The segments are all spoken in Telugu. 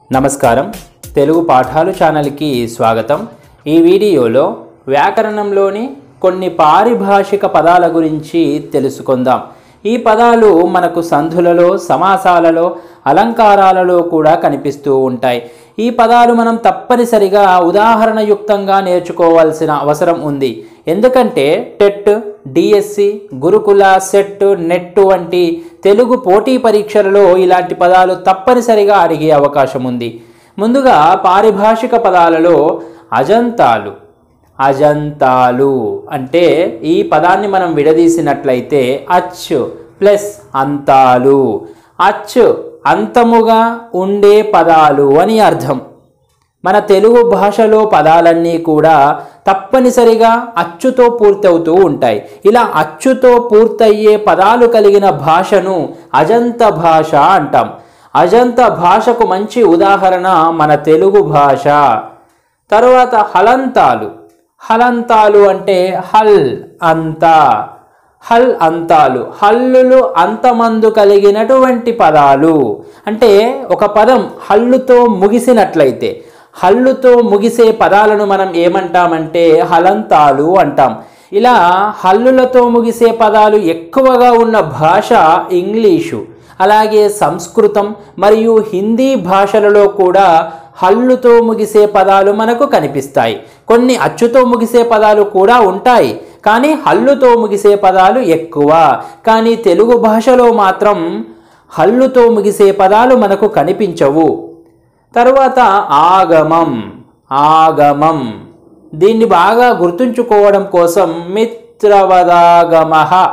నమస్కారం తెలుగు పాఠాలు ఛానల్కి స్వాగతం ఈ వీడియోలో వ్యాకరణంలోని కొన్ని పారిభాషిక పదాల గురించి తెలుసుకుందాం ఈ పదాలు మనకు సంధులలో సమాసాలలో అలంకారాలలో కూడా కనిపిస్తూ ఉంటాయి ఈ పదాలు మనం తప్పనిసరిగా ఉదాహరణయుక్తంగా నేర్చుకోవాల్సిన అవసరం ఉంది ఎందుకంటే టెట్ డిఎస్సి గురుకుల సెట్ నెట్ వంటి తెలుగు పోటీ పరీక్షలలో ఇలాంటి పదాలు తప్పనిసరిగా అడిగే అవకాశం ఉంది ముందుగా పారిభాషిక పదాలలో అజంతాలు అజంతాలు అంటే ఈ పదాన్ని మనం విడదీసినట్లయితే అచ్ ప్లస్ అంతాలు అచ్ అంతముగా ఉండే పదాలు అని అర్థం మన తెలుగు భాషలో పదాలన్నీ కూడా తప్పనిసరిగా అచ్చుతో పూర్తవుతూ ఉంటాయి ఇలా అచ్చుతో పూర్తయ్యే పదాలు కలిగిన భాషను అజంత భాష అంటాం అజంత భాషకు మంచి ఉదాహరణ మన తెలుగు భాష తరువాత హలంతాలు హలంతాలు అంటే హల్ అంత హల్ అంతాలు హల్లులు అంతమందు కలిగినటువంటి పదాలు అంటే ఒక పదం హల్లుతో ముగిసినట్లయితే హల్లుతో ముగిసే పదాలను మనం ఏమంటామంటే హలంతాలు అంటాం ఇలా హల్లులతో ముగిసే పదాలు ఎక్కువగా ఉన్న భాష ఇంగ్లీషు అలాగే సంస్కృతం మరియు హిందీ భాషలలో కూడా హల్లుతో ముగిసే పదాలు మనకు కనిపిస్తాయి కొన్ని అచ్చుతో ముగిసే పదాలు కూడా ఉంటాయి కానీ హల్లుతో ముగిసే పదాలు ఎక్కువ కానీ తెలుగు భాషలో మాత్రం హల్లుతో ముగిసే పదాలు మనకు కనిపించవు తరువాత ఆగమం ఆగమం దీన్ని బాగా గుర్తుంచుకోవడం కోసం మిత్రవదాగమ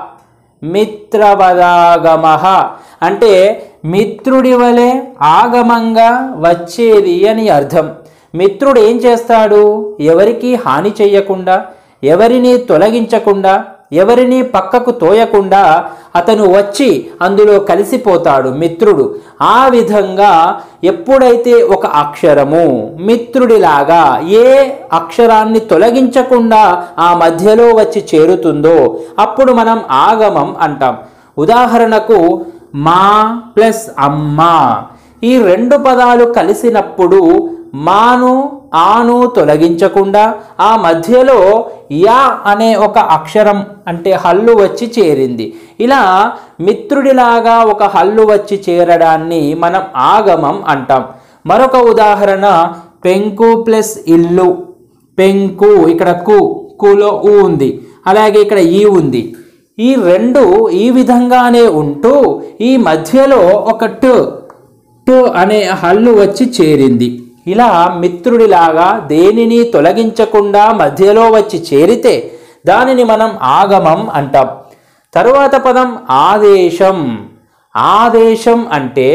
మిత్రవదాగమ అంటే మిత్రుడి వలె ఆగమంగా వచ్చేది అని అర్థం మిత్రుడు ఏం చేస్తాడు ఎవరికి హాని చెయ్యకుండా ఎవరిని తొలగించకుండా ఎవరిని పక్కకు తోయకుండా అతను వచ్చి అందులో కలిసిపోతాడు మిత్రుడు ఆ విధంగా ఎప్పుడైతే ఒక అక్షరము మిత్రుడిలాగా ఏ అక్షరాన్ని తొలగించకుండా ఆ మధ్యలో వచ్చి చేరుతుందో అప్పుడు మనం ఆగమం అంటాం ఉదాహరణకు మా ప్లస్ అమ్మ ఈ రెండు పదాలు కలిసినప్పుడు మాను ఆను తొలగించకుండా ఆ మధ్యలో యా అనే ఒక అక్షరం అంటే హల్లు వచ్చి చేరింది ఇలా మిత్రుడిలాగా ఒక హల్లు వచ్చి చేరడాన్ని మనం ఆగమం అంటాం మరొక ఉదాహరణ పెంకు ప్లస్ ఇల్లు పెంకు ఇక్కడ కు కులో ఊ ఉంది అలాగే ఇక్కడ ఈ ఉంది ఈ రెండు ఈ విధంగానే ఉంటూ ఈ మధ్యలో ఒక టు టు అనే హల్లు వచ్చి చేరింది ఇలా మిత్రుడిలాగా దేనిని తొలగించకుండా మధ్యలో వచ్చి చేరితే దానిని మనం ఆగమం అంటాం తరువాత పదం ఆదేశం ఆదేశం అంటే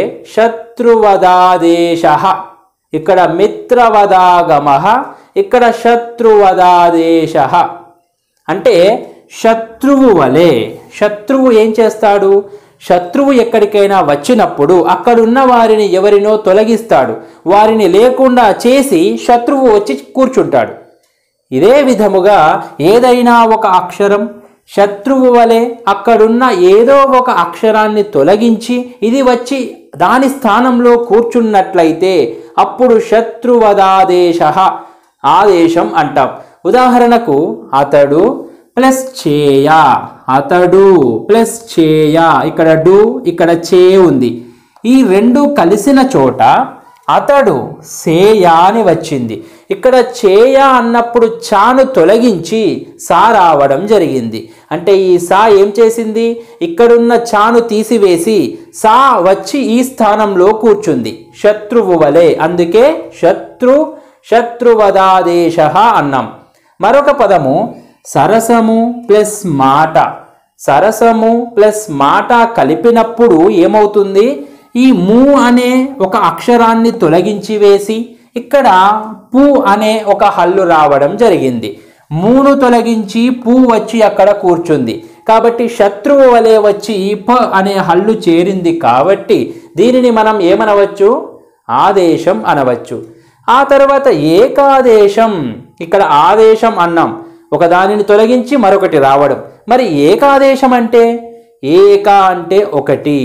శత్రువదాదేశ ఇక్కడ మిత్రవదాగమ ఇక్కడ శత్రువదాదేశ అంటే శత్రువు వలె శత్రువు ఏం చేస్తాడు శత్రువు ఎక్కడికైనా వచ్చినప్పుడు అక్కడున్న వారిని ఎవరినో తొలగిస్తాడు వారిని లేకుండా చేసి శత్రువు వచ్చి కూర్చుంటాడు ఇదే విధముగా ఏదైనా ఒక అక్షరం శత్రువు వలె అక్కడున్న ఏదో ఒక అక్షరాన్ని తొలగించి ఇది వచ్చి దాని స్థానంలో కూర్చున్నట్లయితే అప్పుడు శత్రువదాదేశ ఆదేశం అంటాం ఉదాహరణకు అతడు ప్లస్ చేయ అతడు ప్లస్ చేయ ఇక్కడ డు ఇక్కడ చే ఉంది ఈ రెండు కలిసిన చోట అతడు సేయ అని వచ్చింది ఇక్కడ చేయ అన్నప్పుడు చాను తొలగించి సా రావడం జరిగింది అంటే ఈ సా ఏం చేసింది ఇక్కడున్న చాను తీసివేసి సా వచ్చి ఈ స్థానంలో కూర్చుంది శత్రువు వలె అందుకే శత్రు శత్రువదాదేశ అన్నాం మరొక పదము సరసము ప్లస్ మాట సరసము ప్లస్ మాట కలిపినప్పుడు ఏమవుతుంది ఈ ము అనే ఒక అక్షరాన్ని తొలగించి వేసి ఇక్కడ పు అనే ఒక హల్లు రావడం జరిగింది మూను తొలగించి పు వచ్చి అక్కడ కూర్చుంది కాబట్టి శత్రువు వలె వచ్చి ప అనే హల్లు చేరింది కాబట్టి దీనిని మనం ఏమనవచ్చు ఆదేశం అనవచ్చు ఆ తర్వాత ఏకాదేశం ఇక్కడ ఆదేశం అన్నాం ఒక దానిని తొలగించి మరొకటి రావడం మరి ఏకాదేశం అంటే ఏక అంటే ఒకటి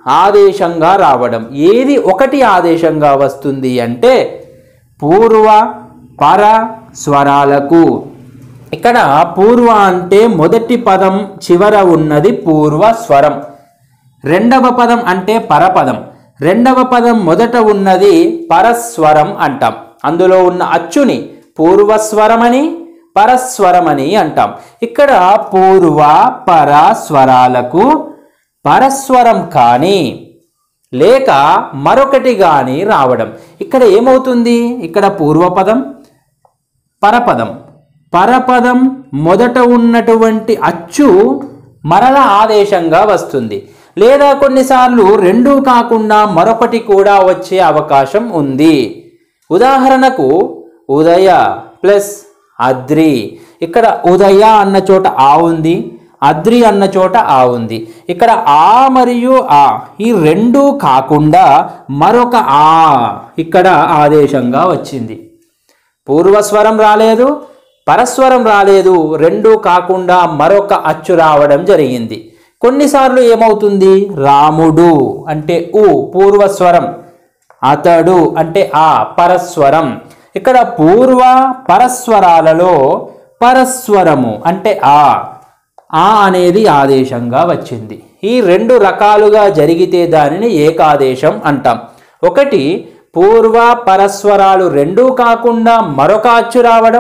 ఆదేశంగా రావడం ఏది ఒకటి ఆదేశంగా వస్తుంది అంటే పూర్వ పర స్వరాలకు ఇక్కడ పూర్వ అంటే మొదటి పదం చివర ఉన్నది పూర్వ స్వరం రెండవ పదం అంటే పరపదం రెండవ పదం మొదట ఉన్నది పరస్వరం అంటాం అందులో ఉన్న అచ్చుని పూర్వస్వరమని పరస్వరమని అంటాం ఇక్కడ పూర్వ పర స్వరాలకు పరస్వరం కానీ లేక మరొకటి కానీ రావడం ఇక్కడ ఏమవుతుంది ఇక్కడ పూర్వపదం పరపదం పరపదం మొదట ఉన్నటువంటి అచ్చు మరల ఆదేశంగా వస్తుంది లేదా కొన్నిసార్లు రెండూ కాకుండా మరొకటి కూడా వచ్చే అవకాశం ఉంది ఉదాహరణకు ఉదయ ప్లస్ అద్రి ఇక్కడ ఉదయ అన్న చోట ఆ ఉంది అద్రి అన్న చోట ఆ ఉంది ఇక్కడ ఆ మరియు ఆ ఈ రెండూ కాకుండా మరొక ఆ ఇక్కడ ఆదేశంగా వచ్చింది పూర్వస్వరం రాలేదు పరస్వరం రాలేదు రెండూ కాకుండా మరొక అచ్చు రావడం జరిగింది కొన్నిసార్లు ఏమవుతుంది రాముడు అంటే ఉ పూర్వస్వరం అతడు అంటే ఆ పరస్వరం ఇక్కడ పూర్వ పరస్వరాలలో పరస్వరము అంటే ఆ ఆ అనేది ఆదేశంగా వచ్చింది ఈ రెండు రకాలుగా జరిగితే దానిని ఏకాదేశం అంటాం ఒకటి పూర్వ పరస్వరాలు రెండూ కాకుండా మరొక అచ్చు రావడం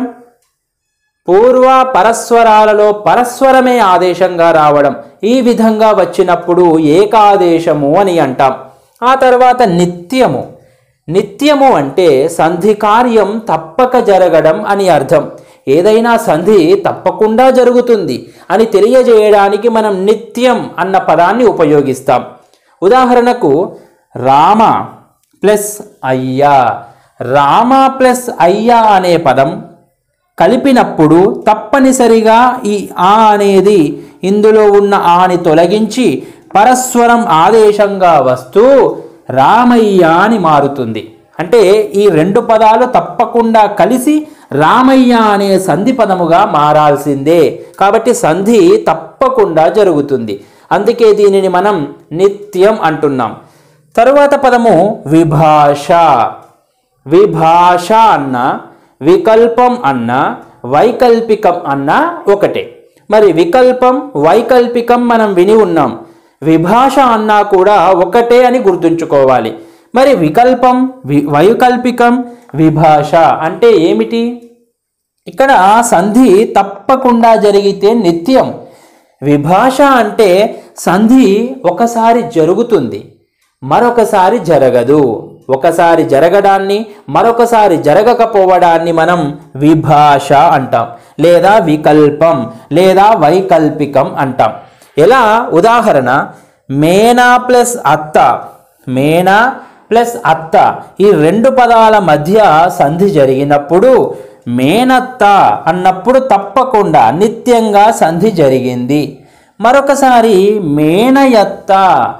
పూర్వ పరస్వరాలలో పరస్వరమే ఆదేశంగా రావడం ఈ విధంగా వచ్చినప్పుడు ఏకాదేశము అని అంటాం ఆ తర్వాత నిత్యము నిత్యము అంటే సంధి కార్యం తప్పక జరగడం అని అర్థం ఏదైనా సంధి తప్పకుండా జరుగుతుంది అని తెలియజేయడానికి మనం నిత్యం అన్న పదాన్ని ఉపయోగిస్తాం ఉదాహరణకు రామ ప్లస్ అయ్యా రామ ప్లస్ అయ్యా అనే పదం కలిపినప్పుడు తప్పనిసరిగా ఈ ఆ అనేది ఇందులో ఉన్న ఆని తొలగించి పరస్వరం ఆదేశంగా వస్తూ రామయ్య అని మారుతుంది అంటే ఈ రెండు పదాలు తప్పకుండా కలిసి రామయ్య అనే సంధి పదముగా మారాల్సిందే కాబట్టి సంధి తప్పకుండా జరుగుతుంది అందుకే దీనిని మనం నిత్యం అంటున్నాం తరువాత పదము విభాష విభాష అన్న వికల్పం అన్న వైకల్పికం అన్న ఒకటే మరి వికల్పం వైకల్పికం మనం విని ఉన్నాం విభాష అన్నా కూడా ఒకటే అని గుర్తుంచుకోవాలి మరి వికల్పం వి వైకల్పికం విభాష అంటే ఏమిటి ఇక్కడ సంధి తప్పకుండా జరిగితే నిత్యం విభాష అంటే సంధి ఒకసారి జరుగుతుంది మరొకసారి జరగదు ఒకసారి జరగడాన్ని మరొకసారి జరగకపోవడాన్ని మనం విభాష అంటాం లేదా వికల్పం లేదా వైకల్పికం అంటాం ఎలా ఉదాహరణ మేనా ప్లస్ అత్త మేనా ప్లస్ అత్త ఈ రెండు పదాల మధ్య సంధి జరిగినప్పుడు మేనత్త అన్నప్పుడు తప్పకుండా నిత్యంగా సంధి జరిగింది మరొకసారి మేనయత్త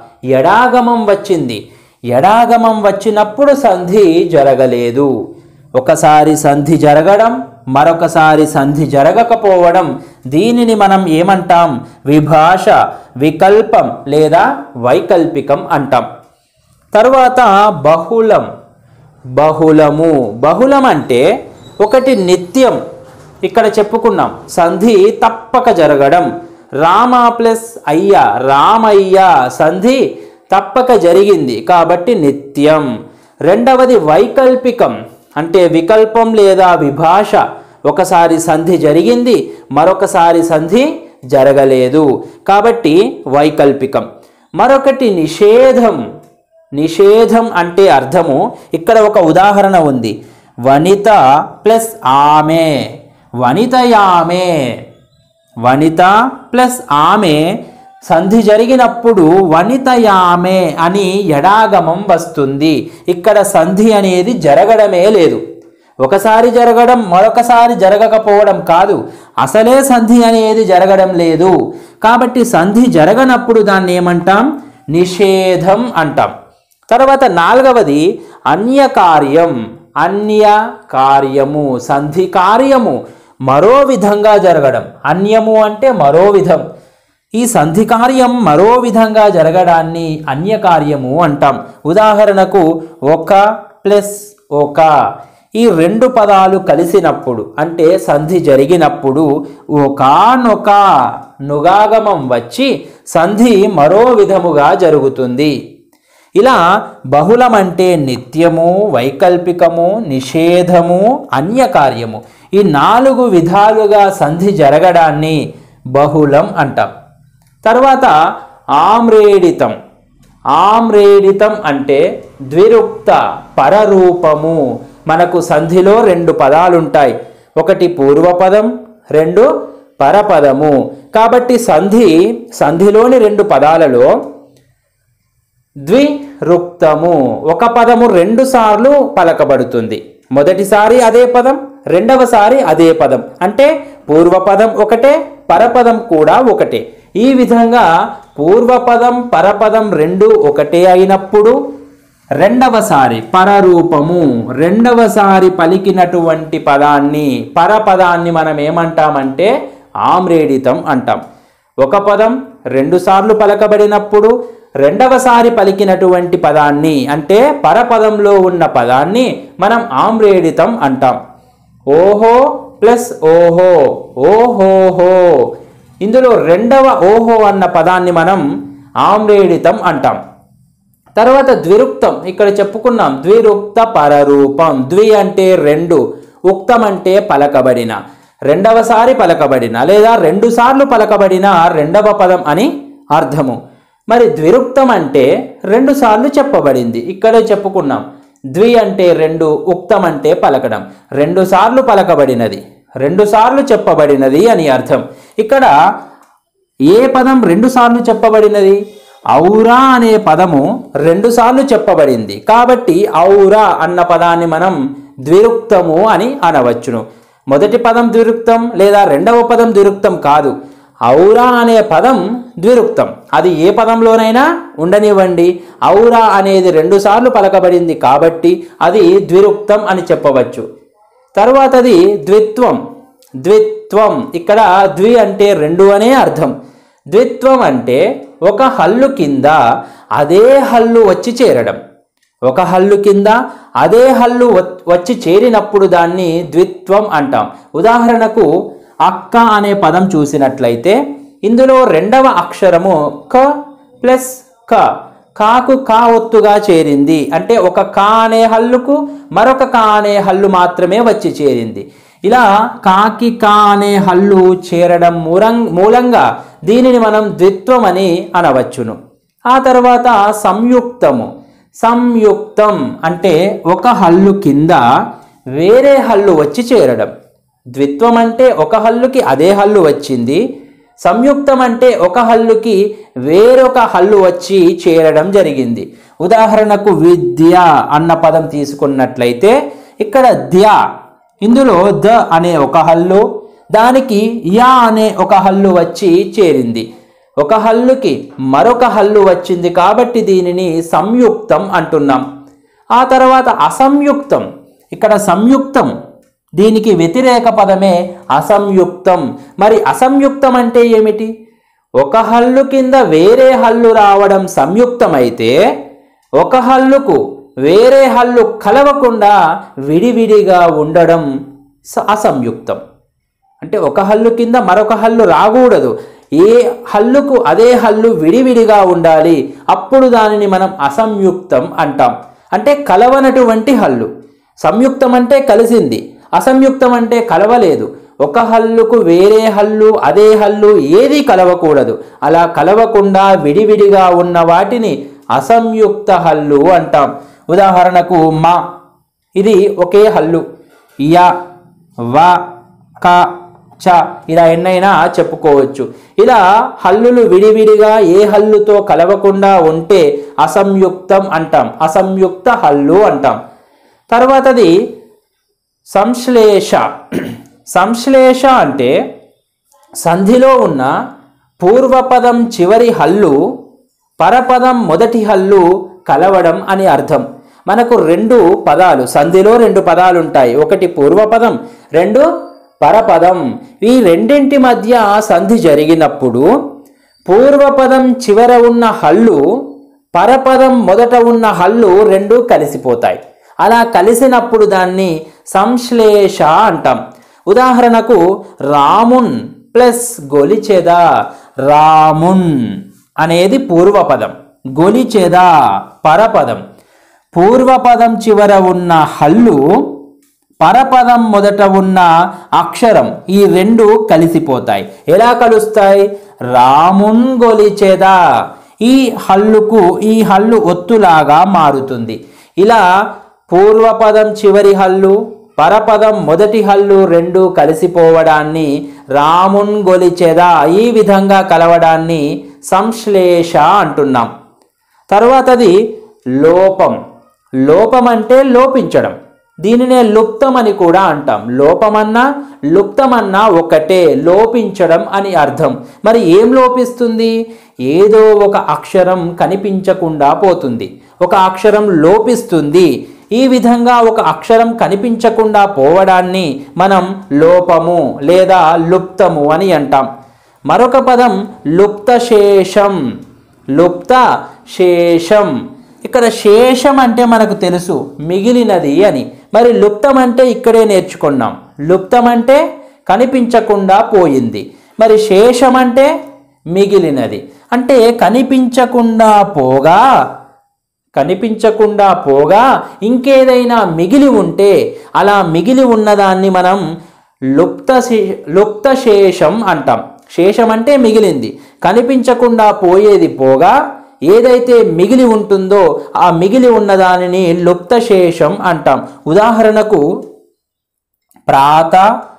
ఎడాగమం వచ్చింది ఎడాగమం వచ్చినప్పుడు సంధి జరగలేదు ఒకసారి సంధి జరగడం మరొకసారి సంధి జరగకపోవడం దీనిని మనం ఏమంటాం విభాష వికల్పం లేదా వైకల్పికం అంటాం తరువాత బహుళం బహుళము బహుళం అంటే ఒకటి నిత్యం ఇక్కడ చెప్పుకున్నాం సంధి తప్పక జరగడం రామ ప్లస్ అయ్య రామయ్య సంధి తప్పక జరిగింది కాబట్టి నిత్యం రెండవది వైకల్పికం అంటే వికల్పం లేదా విభాష ఒకసారి సంధి జరిగింది మరొకసారి సంధి జరగలేదు కాబట్టి వైకల్పికం మరొకటి నిషేధం నిషేధం అంటే అర్థము ఇక్కడ ఒక ఉదాహరణ ఉంది వనిత ప్లస్ ఆమె వనితయామే వనిత ప్లస్ ఆమె సంధి జరిగినప్పుడు వనితయామే అని ఎడాగమం వస్తుంది ఇక్కడ సంధి అనేది జరగడమే లేదు ఒకసారి జరగడం మరొకసారి జరగకపోవడం కాదు అసలే సంధి అనేది జరగడం లేదు కాబట్టి సంధి జరగనప్పుడు దాన్ని ఏమంటాం నిషేధం అంటాం తర్వాత నాలుగవది అన్య కార్యం అన్య కార్యము సంధి కార్యము మరో విధంగా జరగడం అన్యము అంటే మరో విధం ఈ సంధి కార్యం మరో విధంగా జరగడాన్ని అన్యకార్యము అంటాం ఉదాహరణకు ఒక ప్లస్ ఒక ఈ రెండు పదాలు కలిసినప్పుడు అంటే సంధి జరిగినప్పుడు ఒకానొక నుగాగమం వచ్చి సంధి మరో విధముగా జరుగుతుంది ఇలా బహుళమంటే నిత్యము వైకల్పికము నిషేధము అన్యకార్యము ఈ నాలుగు విధాలుగా సంధి జరగడాన్ని బహుళం అంటాం తర్వాత ఆమ్రేడితం ఆమ్రేడితం అంటే ద్విరుక్త పరరూపము మనకు సంధిలో రెండు పదాలుంటాయి ఒకటి పూర్వపదం రెండు పరపదము కాబట్టి సంధి సంధిలోని రెండు పదాలలో ద్విరుక్తము ఒక పదము రెండు సార్లు పలకబడుతుంది మొదటిసారి అదే పదం రెండవసారి అదే పదం అంటే పూర్వపదం ఒకటే పరపదం కూడా ఒకటే ఈ విధంగా పూర్వపదం పరపదం రెండు ఒకటే అయినప్పుడు రెండవసారి పరరూపము రెండవసారి పలికినటువంటి పదాన్ని పరపదాన్ని మనం ఏమంటామంటే ఆమ్రేడితం అంటాం ఒక పదం రెండుసార్లు పలకబడినప్పుడు రెండవసారి పలికినటువంటి పదాన్ని అంటే పరపదంలో ఉన్న పదాన్ని మనం ఆమ్రేడితం అంటాం ఓహో ప్లస్ ఓహో ఓహోహో ఇందులో రెండవ ఓహో అన్న పదాన్ని మనం ఆమ్రేడితం అంటాం తర్వాత ద్విరుక్తం ఇక్కడ చెప్పుకున్నాం ద్విరుక్త పరరూపం ద్వి అంటే రెండు ఉక్తం అంటే పలకబడిన రెండవసారి పలకబడిన లేదా రెండు సార్లు పలకబడిన రెండవ పదం అని అర్థము మరి ద్విరుక్తం అంటే రెండు సార్లు చెప్పబడింది ఇక్కడే చెప్పుకున్నాం ద్వి అంటే రెండు ఉక్తం అంటే పలకడం రెండు సార్లు పలకబడినది రెండు సార్లు చెప్పబడినది అని అర్థం ఇక్కడ ఏ పదం రెండుసార్లు చెప్పబడినది ఔరా అనే పదము రెండుసార్లు చెప్పబడింది కాబట్టి ఔరా అన్న పదాన్ని మనం ద్విరుక్తము అని అనవచ్చును మొదటి పదం ద్విరుక్తం లేదా రెండవ పదం ద్విరుక్తం కాదు ఔరా అనే పదం ద్విరుక్తం అది ఏ పదంలోనైనా ఉండనివ్వండి ఔరా అనేది రెండుసార్లు పలకబడింది కాబట్టి అది ద్విరుక్తం అని చెప్పవచ్చు తరువాతది ద్విత్వం ద్విత్వం ఇక్కడ ద్వి అంటే రెండు అనే అర్థం ద్విత్వం అంటే ఒక హల్లు కింద అదే హల్లు వచ్చి చేరడం ఒక హల్లు కింద అదే హల్లు వ- వచ్చి చేరినప్పుడు దాన్ని ద్విత్వం అంటాం ఉదాహరణకు అక్క అనే పదం చూసినట్లయితే ఇందులో రెండవ అక్షరము క ప్లస్ క కాకు కా ఒత్తుగా చేరింది అంటే ఒక కా అనే హల్లుకు మరొక కా అనే హల్లు మాత్రమే వచ్చి చేరింది ఇలా కాకి కా అనే హల్లు చేరడం మూలం మూలంగా దీనిని మనం ద్విత్వం అని అనవచ్చును ఆ తర్వాత సంయుక్తము సంయుక్తం అంటే ఒక హల్లు కింద వేరే హల్లు వచ్చి చేరడం ద్విత్వం అంటే ఒక హల్లుకి అదే హల్లు వచ్చింది సంయుక్తం అంటే ఒక హల్లుకి వేరొక హల్లు వచ్చి చేరడం జరిగింది ఉదాహరణకు విద్య అన్న పదం తీసుకున్నట్లయితే ఇక్కడ ద్య ఇందులో ద అనే ఒక హల్లు దానికి యా అనే ఒక హల్లు వచ్చి చేరింది ఒక హల్లుకి మరొక హల్లు వచ్చింది కాబట్టి దీనిని సంయుక్తం అంటున్నాం ఆ తర్వాత అసంయుక్తం ఇక్కడ సంయుక్తం దీనికి వ్యతిరేక పదమే అసంయుక్తం మరి అసంయుక్తం అంటే ఏమిటి ఒక హల్లు కింద వేరే హల్లు రావడం సంయుక్తమైతే ఒక హల్లుకు వేరే హల్లు కలవకుండా విడివిడిగా ఉండడం స- అసంయుక్తం అంటే ఒక హల్లు కింద మరొక హల్లు రాకూడదు ఏ హల్లుకు అదే హల్లు విడివిడిగా ఉండాలి అప్పుడు దానిని మనం అసంయుక్తం అంటాం అంటే కలవనటువంటి హల్లు సంయుక్తం అంటే కలిసింది అసంయుక్తం అంటే కలవలేదు ఒక హల్లుకు వేరే హల్లు అదే హల్లు ఏది కలవకూడదు అలా కలవకుండా విడివిడిగా ఉన్న వాటిని అసంయుక్త హల్లు అంటాం ఉదాహరణకు మా ఇది ఒకే హల్లు యా వ క చ ఇలా ఎన్నైనా చెప్పుకోవచ్చు ఇలా హల్లులు విడివిడిగా ఏ హల్లుతో కలవకుండా ఉంటే అసంయుక్తం అంటాం అసంయుక్త హల్లు అంటాం తర్వాతది సంశ్లేష సంశ్లేష అంటే సంధిలో ఉన్న పూర్వపదం చివరి హల్లు పరపదం మొదటి హల్లు కలవడం అని అర్థం మనకు రెండు పదాలు సంధిలో రెండు పదాలు ఉంటాయి ఒకటి పూర్వపదం రెండు పరపదం ఈ రెండింటి మధ్య సంధి జరిగినప్పుడు పూర్వపదం చివర ఉన్న హల్లు పరపదం మొదట ఉన్న హల్లు రెండు కలిసిపోతాయి అలా కలిసినప్పుడు దాన్ని సంశ్లేష అంటాం ఉదాహరణకు రామున్ ప్లస్ గొలిచెద రామున్ అనేది పూర్వపదం గొలిచెద పరపదం పూర్వపదం చివర ఉన్న హల్లు పరపదం మొదట ఉన్న అక్షరం ఈ రెండు కలిసిపోతాయి ఎలా కలుస్తాయి రామున్ గొలిచెదా ఈ హల్లుకు ఈ హల్లు ఒత్తులాగా మారుతుంది ఇలా పూర్వపదం చివరి హల్లు పరపదం మొదటి హల్లు రెండు కలిసిపోవడాన్ని రామున్ గొలిచెదా ఈ విధంగా కలవడాన్ని సంశ్లేష అంటున్నాం తర్వాతది లోపం లోపం అంటే లోపించడం దీనినే లుప్తం అని కూడా అంటాం లోపమన్నా లుప్తమన్నా ఒకటే లోపించడం అని అర్థం మరి ఏం లోపిస్తుంది ఏదో ఒక అక్షరం కనిపించకుండా పోతుంది ఒక అక్షరం లోపిస్తుంది ఈ విధంగా ఒక అక్షరం కనిపించకుండా పోవడాన్ని మనం లోపము లేదా లుప్తము అని అంటాం మరొక పదం లుప్తశేషం లుప్త శేషం ఇక్కడ శేషం అంటే మనకు తెలుసు మిగిలినది అని మరి లుప్తం అంటే ఇక్కడే నేర్చుకున్నాం లుప్తం అంటే కనిపించకుండా పోయింది మరి శేషం అంటే మిగిలినది అంటే కనిపించకుండా పోగా కనిపించకుండా పోగా ఇంకేదైనా మిగిలి ఉంటే అలా మిగిలి ఉన్నదాన్ని మనం లుప్త లుప్త శేషం అంటాం శేషం అంటే మిగిలింది కనిపించకుండా పోయేది పోగా ఏదైతే మిగిలి ఉంటుందో ఆ మిగిలి ఉన్న దానిని లుప్త శేషం అంటాం ఉదాహరణకు ప్రాత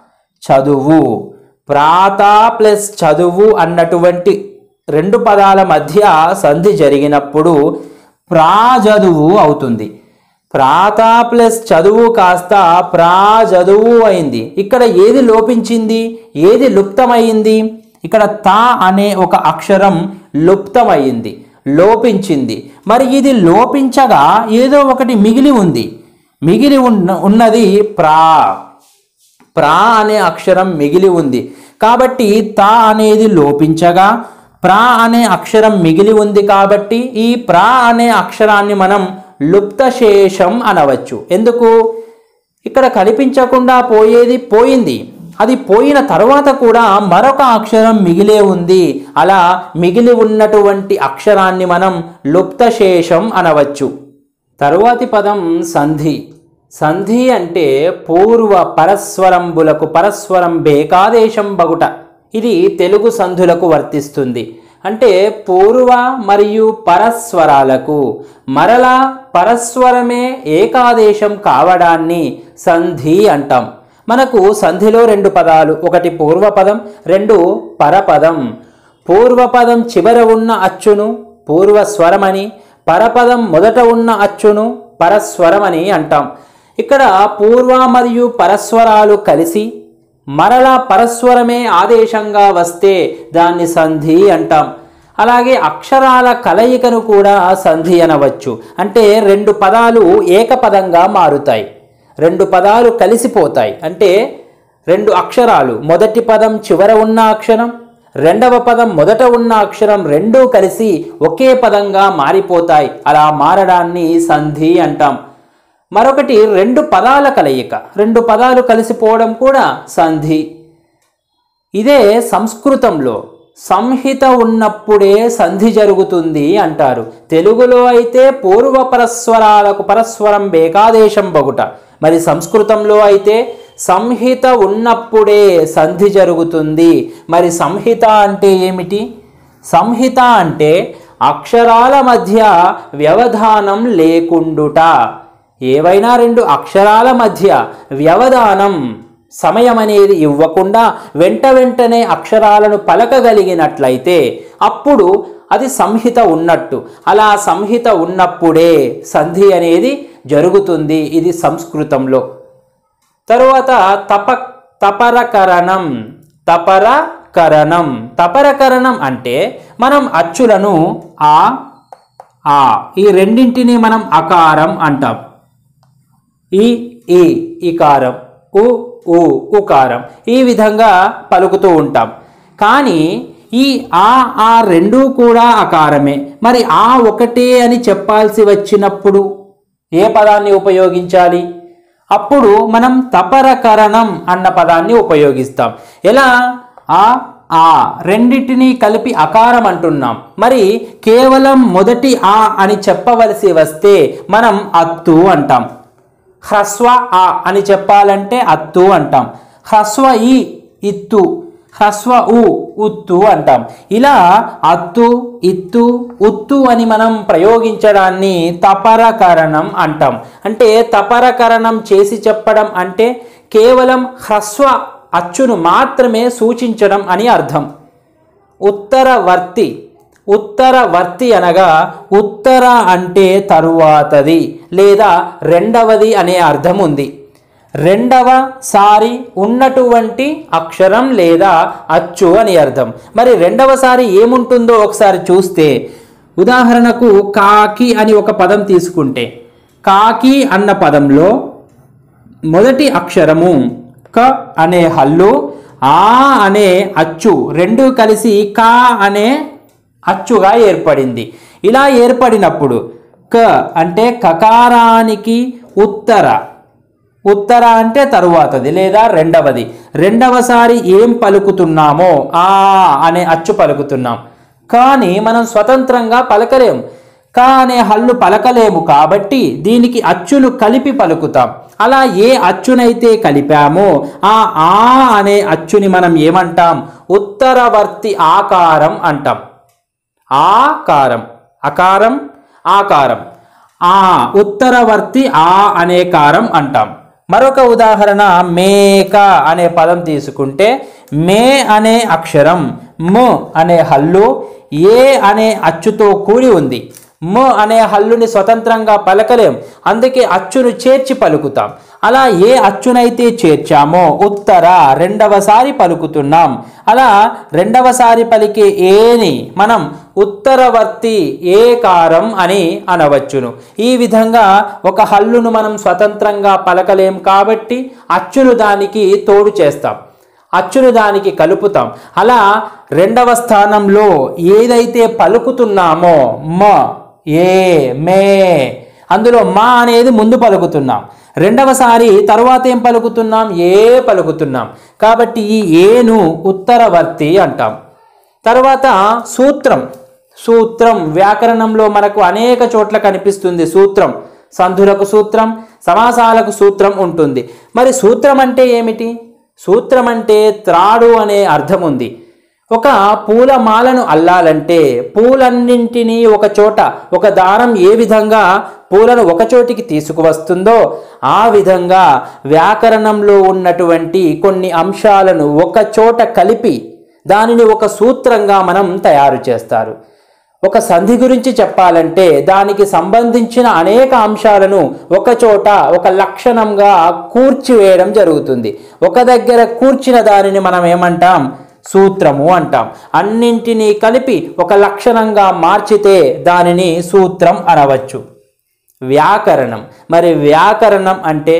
చదువు ప్రాత ప్లస్ చదువు అన్నటువంటి రెండు పదాల మధ్య సంధి జరిగినప్పుడు ప్రాజదువు అవుతుంది ప్రాత ప్లస్ చదువు కాస్త ప్రాజదువు అయింది ఇక్కడ ఏది లోపించింది ఏది లుప్తమైంది ఇక్కడ తా అనే ఒక అక్షరం లుప్తమైంది లోపించింది మరి ఇది లోపించగా ఏదో ఒకటి మిగిలి ఉంది మిగిలి ఉన్న ఉన్నది ప్రా ప్రా అనే అక్షరం మిగిలి ఉంది కాబట్టి తా అనేది లోపించగా ప్రా అనే అక్షరం మిగిలి ఉంది కాబట్టి ఈ ప్రా అనే అక్షరాన్ని మనం లుప్తశేషం అనవచ్చు ఎందుకు ఇక్కడ కనిపించకుండా పోయేది పోయింది అది పోయిన తర్వాత కూడా మరొక అక్షరం మిగిలే ఉంది అలా మిగిలి ఉన్నటువంటి అక్షరాన్ని మనం లుప్తశేషం అనవచ్చు తరువాతి పదం సంధి సంధి అంటే పూర్వ పరస్వరంబులకు పరస్వరం బేకాదేశం బగుట ఇది తెలుగు సంధులకు వర్తిస్తుంది అంటే పూర్వ మరియు పరస్వరాలకు మరలా పరస్వరమే ఏకాదేశం కావడాన్ని సంధి అంటాం మనకు సంధిలో రెండు పదాలు ఒకటి పూర్వపదం రెండు పరపదం పూర్వపదం చివర ఉన్న అచ్చును పూర్వస్వరమని పరపదం మొదట ఉన్న అచ్చును పరస్వరమని అంటాం ఇక్కడ పూర్వ మరియు పరస్వరాలు కలిసి మరలా పరస్వరమే ఆదేశంగా వస్తే దాన్ని సంధి అంటాం అలాగే అక్షరాల కలయికను కూడా సంధి అనవచ్చు అంటే రెండు పదాలు ఏకపదంగా మారుతాయి రెండు పదాలు కలిసిపోతాయి అంటే రెండు అక్షరాలు మొదటి పదం చివర ఉన్న అక్షరం రెండవ పదం మొదట ఉన్న అక్షరం రెండూ కలిసి ఒకే పదంగా మారిపోతాయి అలా మారడాన్ని సంధి అంటాం మరొకటి రెండు పదాల కలయిక రెండు పదాలు కలిసిపోవడం కూడా సంధి ఇదే సంస్కృతంలో సంహిత ఉన్నప్పుడే సంధి జరుగుతుంది అంటారు తెలుగులో అయితే పూర్వ పరస్వరాలకు పరస్వరం బేకాదేశం బగుట మరి సంస్కృతంలో అయితే సంహిత ఉన్నప్పుడే సంధి జరుగుతుంది మరి సంహిత అంటే ఏమిటి సంహిత అంటే అక్షరాల మధ్య వ్యవధానం లేకుండుట ఏవైనా రెండు అక్షరాల మధ్య వ్యవధానం సమయం అనేది ఇవ్వకుండా వెంట వెంటనే అక్షరాలను పలకగలిగినట్లయితే అప్పుడు అది సంహిత ఉన్నట్టు అలా సంహిత ఉన్నప్పుడే సంధి అనేది జరుగుతుంది ఇది సంస్కృతంలో తరువాత తప తపరకరణం తపరకరణం తపరకరణం అంటే మనం అచ్చులను ఆ ఆ ఈ రెండింటిని మనం అకారం అంటాం ఈ ఈ ఇకారం ఉ ఉ ఉకారం ఈ విధంగా పలుకుతూ ఉంటాం కానీ ఈ ఆ ఆ రెండూ కూడా అకారమే మరి ఆ ఒకటే అని చెప్పాల్సి వచ్చినప్పుడు ఏ పదాన్ని ఉపయోగించాలి అప్పుడు మనం తపరకరణం అన్న పదాన్ని ఉపయోగిస్తాం ఎలా ఆ ఆ రెండిటిని కలిపి అకారం అంటున్నాం మరి కేవలం మొదటి ఆ అని చెప్పవలసి వస్తే మనం అత్తు అంటాం హ్రస్వ ఆ అని చెప్పాలంటే అత్తు అంటాం హ్రస్వ ఈ ఇత్తు హ్రస్వ ఉ ఉత్తు అంటాం ఇలా అత్తు ఇత్తు ఉత్తు అని మనం ప్రయోగించడాన్ని తపరకరణం అంటాం అంటే తపరకరణం చేసి చెప్పడం అంటే కేవలం హ్రస్వ అచ్చును మాత్రమే సూచించడం అని అర్థం ఉత్తరవర్తి ఉత్తరవర్తి అనగా ఉత్తర అంటే తరువాతది లేదా రెండవది అనే అర్థం ఉంది రెండవ సారి ఉన్నటువంటి అక్షరం లేదా అచ్చు అని అర్థం మరి రెండవసారి ఏముంటుందో ఒకసారి చూస్తే ఉదాహరణకు కాకి అని ఒక పదం తీసుకుంటే కాకి అన్న పదంలో మొదటి అక్షరము క అనే హల్లు ఆ అనే అచ్చు రెండు కలిసి కా అనే అచ్చుగా ఏర్పడింది ఇలా ఏర్పడినప్పుడు క అంటే కకారానికి ఉత్తర ఉత్తర అంటే తరువాతది లేదా రెండవది రెండవసారి ఏం పలుకుతున్నామో ఆ అనే అచ్చు పలుకుతున్నాం కానీ మనం స్వతంత్రంగా పలకలేము కా అనే హల్లు పలకలేము కాబట్టి దీనికి అచ్చును కలిపి పలుకుతాం అలా ఏ అచ్చునైతే కలిపామో ఆ ఆ అనే అచ్చుని మనం ఏమంటాం ఉత్తరవర్తి ఆకారం అంటాం ఆకారం అకారం ఆకారం ఆ ఉత్తరవర్తి ఆ అనే కారం అంటాం మరొక ఉదాహరణ మేక అనే పదం తీసుకుంటే మే అనే అక్షరం ము అనే హల్లు ఏ అనే అచ్చుతో కూడి ఉంది ము అనే హల్లుని స్వతంత్రంగా పలకలేం అందుకే అచ్చును చేర్చి పలుకుతాం అలా ఏ అచ్చునైతే చేర్చామో ఉత్తర రెండవసారి పలుకుతున్నాం అలా రెండవసారి పలికే ఏని మనం ఉత్తరవర్తి ఏకారం అని అనవచ్చును ఈ విధంగా ఒక హల్లును మనం స్వతంత్రంగా పలకలేం కాబట్టి అచ్చును దానికి తోడు చేస్తాం అచ్చును దానికి కలుపుతాం అలా రెండవ స్థానంలో ఏదైతే పలుకుతున్నామో మ ఏ మే అందులో మా అనేది ముందు పలుకుతున్నాం రెండవసారి తరువాత ఏం పలుకుతున్నాం ఏ పలుకుతున్నాం కాబట్టి ఈ ఏను ఉత్తరవర్తి అంటాం తర్వాత సూత్రం సూత్రం వ్యాకరణంలో మనకు అనేక చోట్ల కనిపిస్తుంది సూత్రం సంధులకు సూత్రం సమాసాలకు సూత్రం ఉంటుంది మరి సూత్రం అంటే ఏమిటి సూత్రం అంటే త్రాడు అనే అర్థం ఉంది ఒక పూల మాలను అల్లాలంటే పూలన్నింటినీ ఒక చోట ఒక దారం ఏ విధంగా పూలను ఒక చోటికి తీసుకువస్తుందో ఆ విధంగా వ్యాకరణంలో ఉన్నటువంటి కొన్ని అంశాలను ఒక చోట కలిపి దానిని ఒక సూత్రంగా మనం తయారు చేస్తారు ఒక సంధి గురించి చెప్పాలంటే దానికి సంబంధించిన అనేక అంశాలను ఒక చోట ఒక లక్షణంగా కూర్చివేయడం జరుగుతుంది ఒక దగ్గర కూర్చిన దానిని మనం ఏమంటాం సూత్రము అంటాం అన్నింటినీ కలిపి ఒక లక్షణంగా మార్చితే దానిని సూత్రం అనవచ్చు వ్యాకరణం మరి వ్యాకరణం అంటే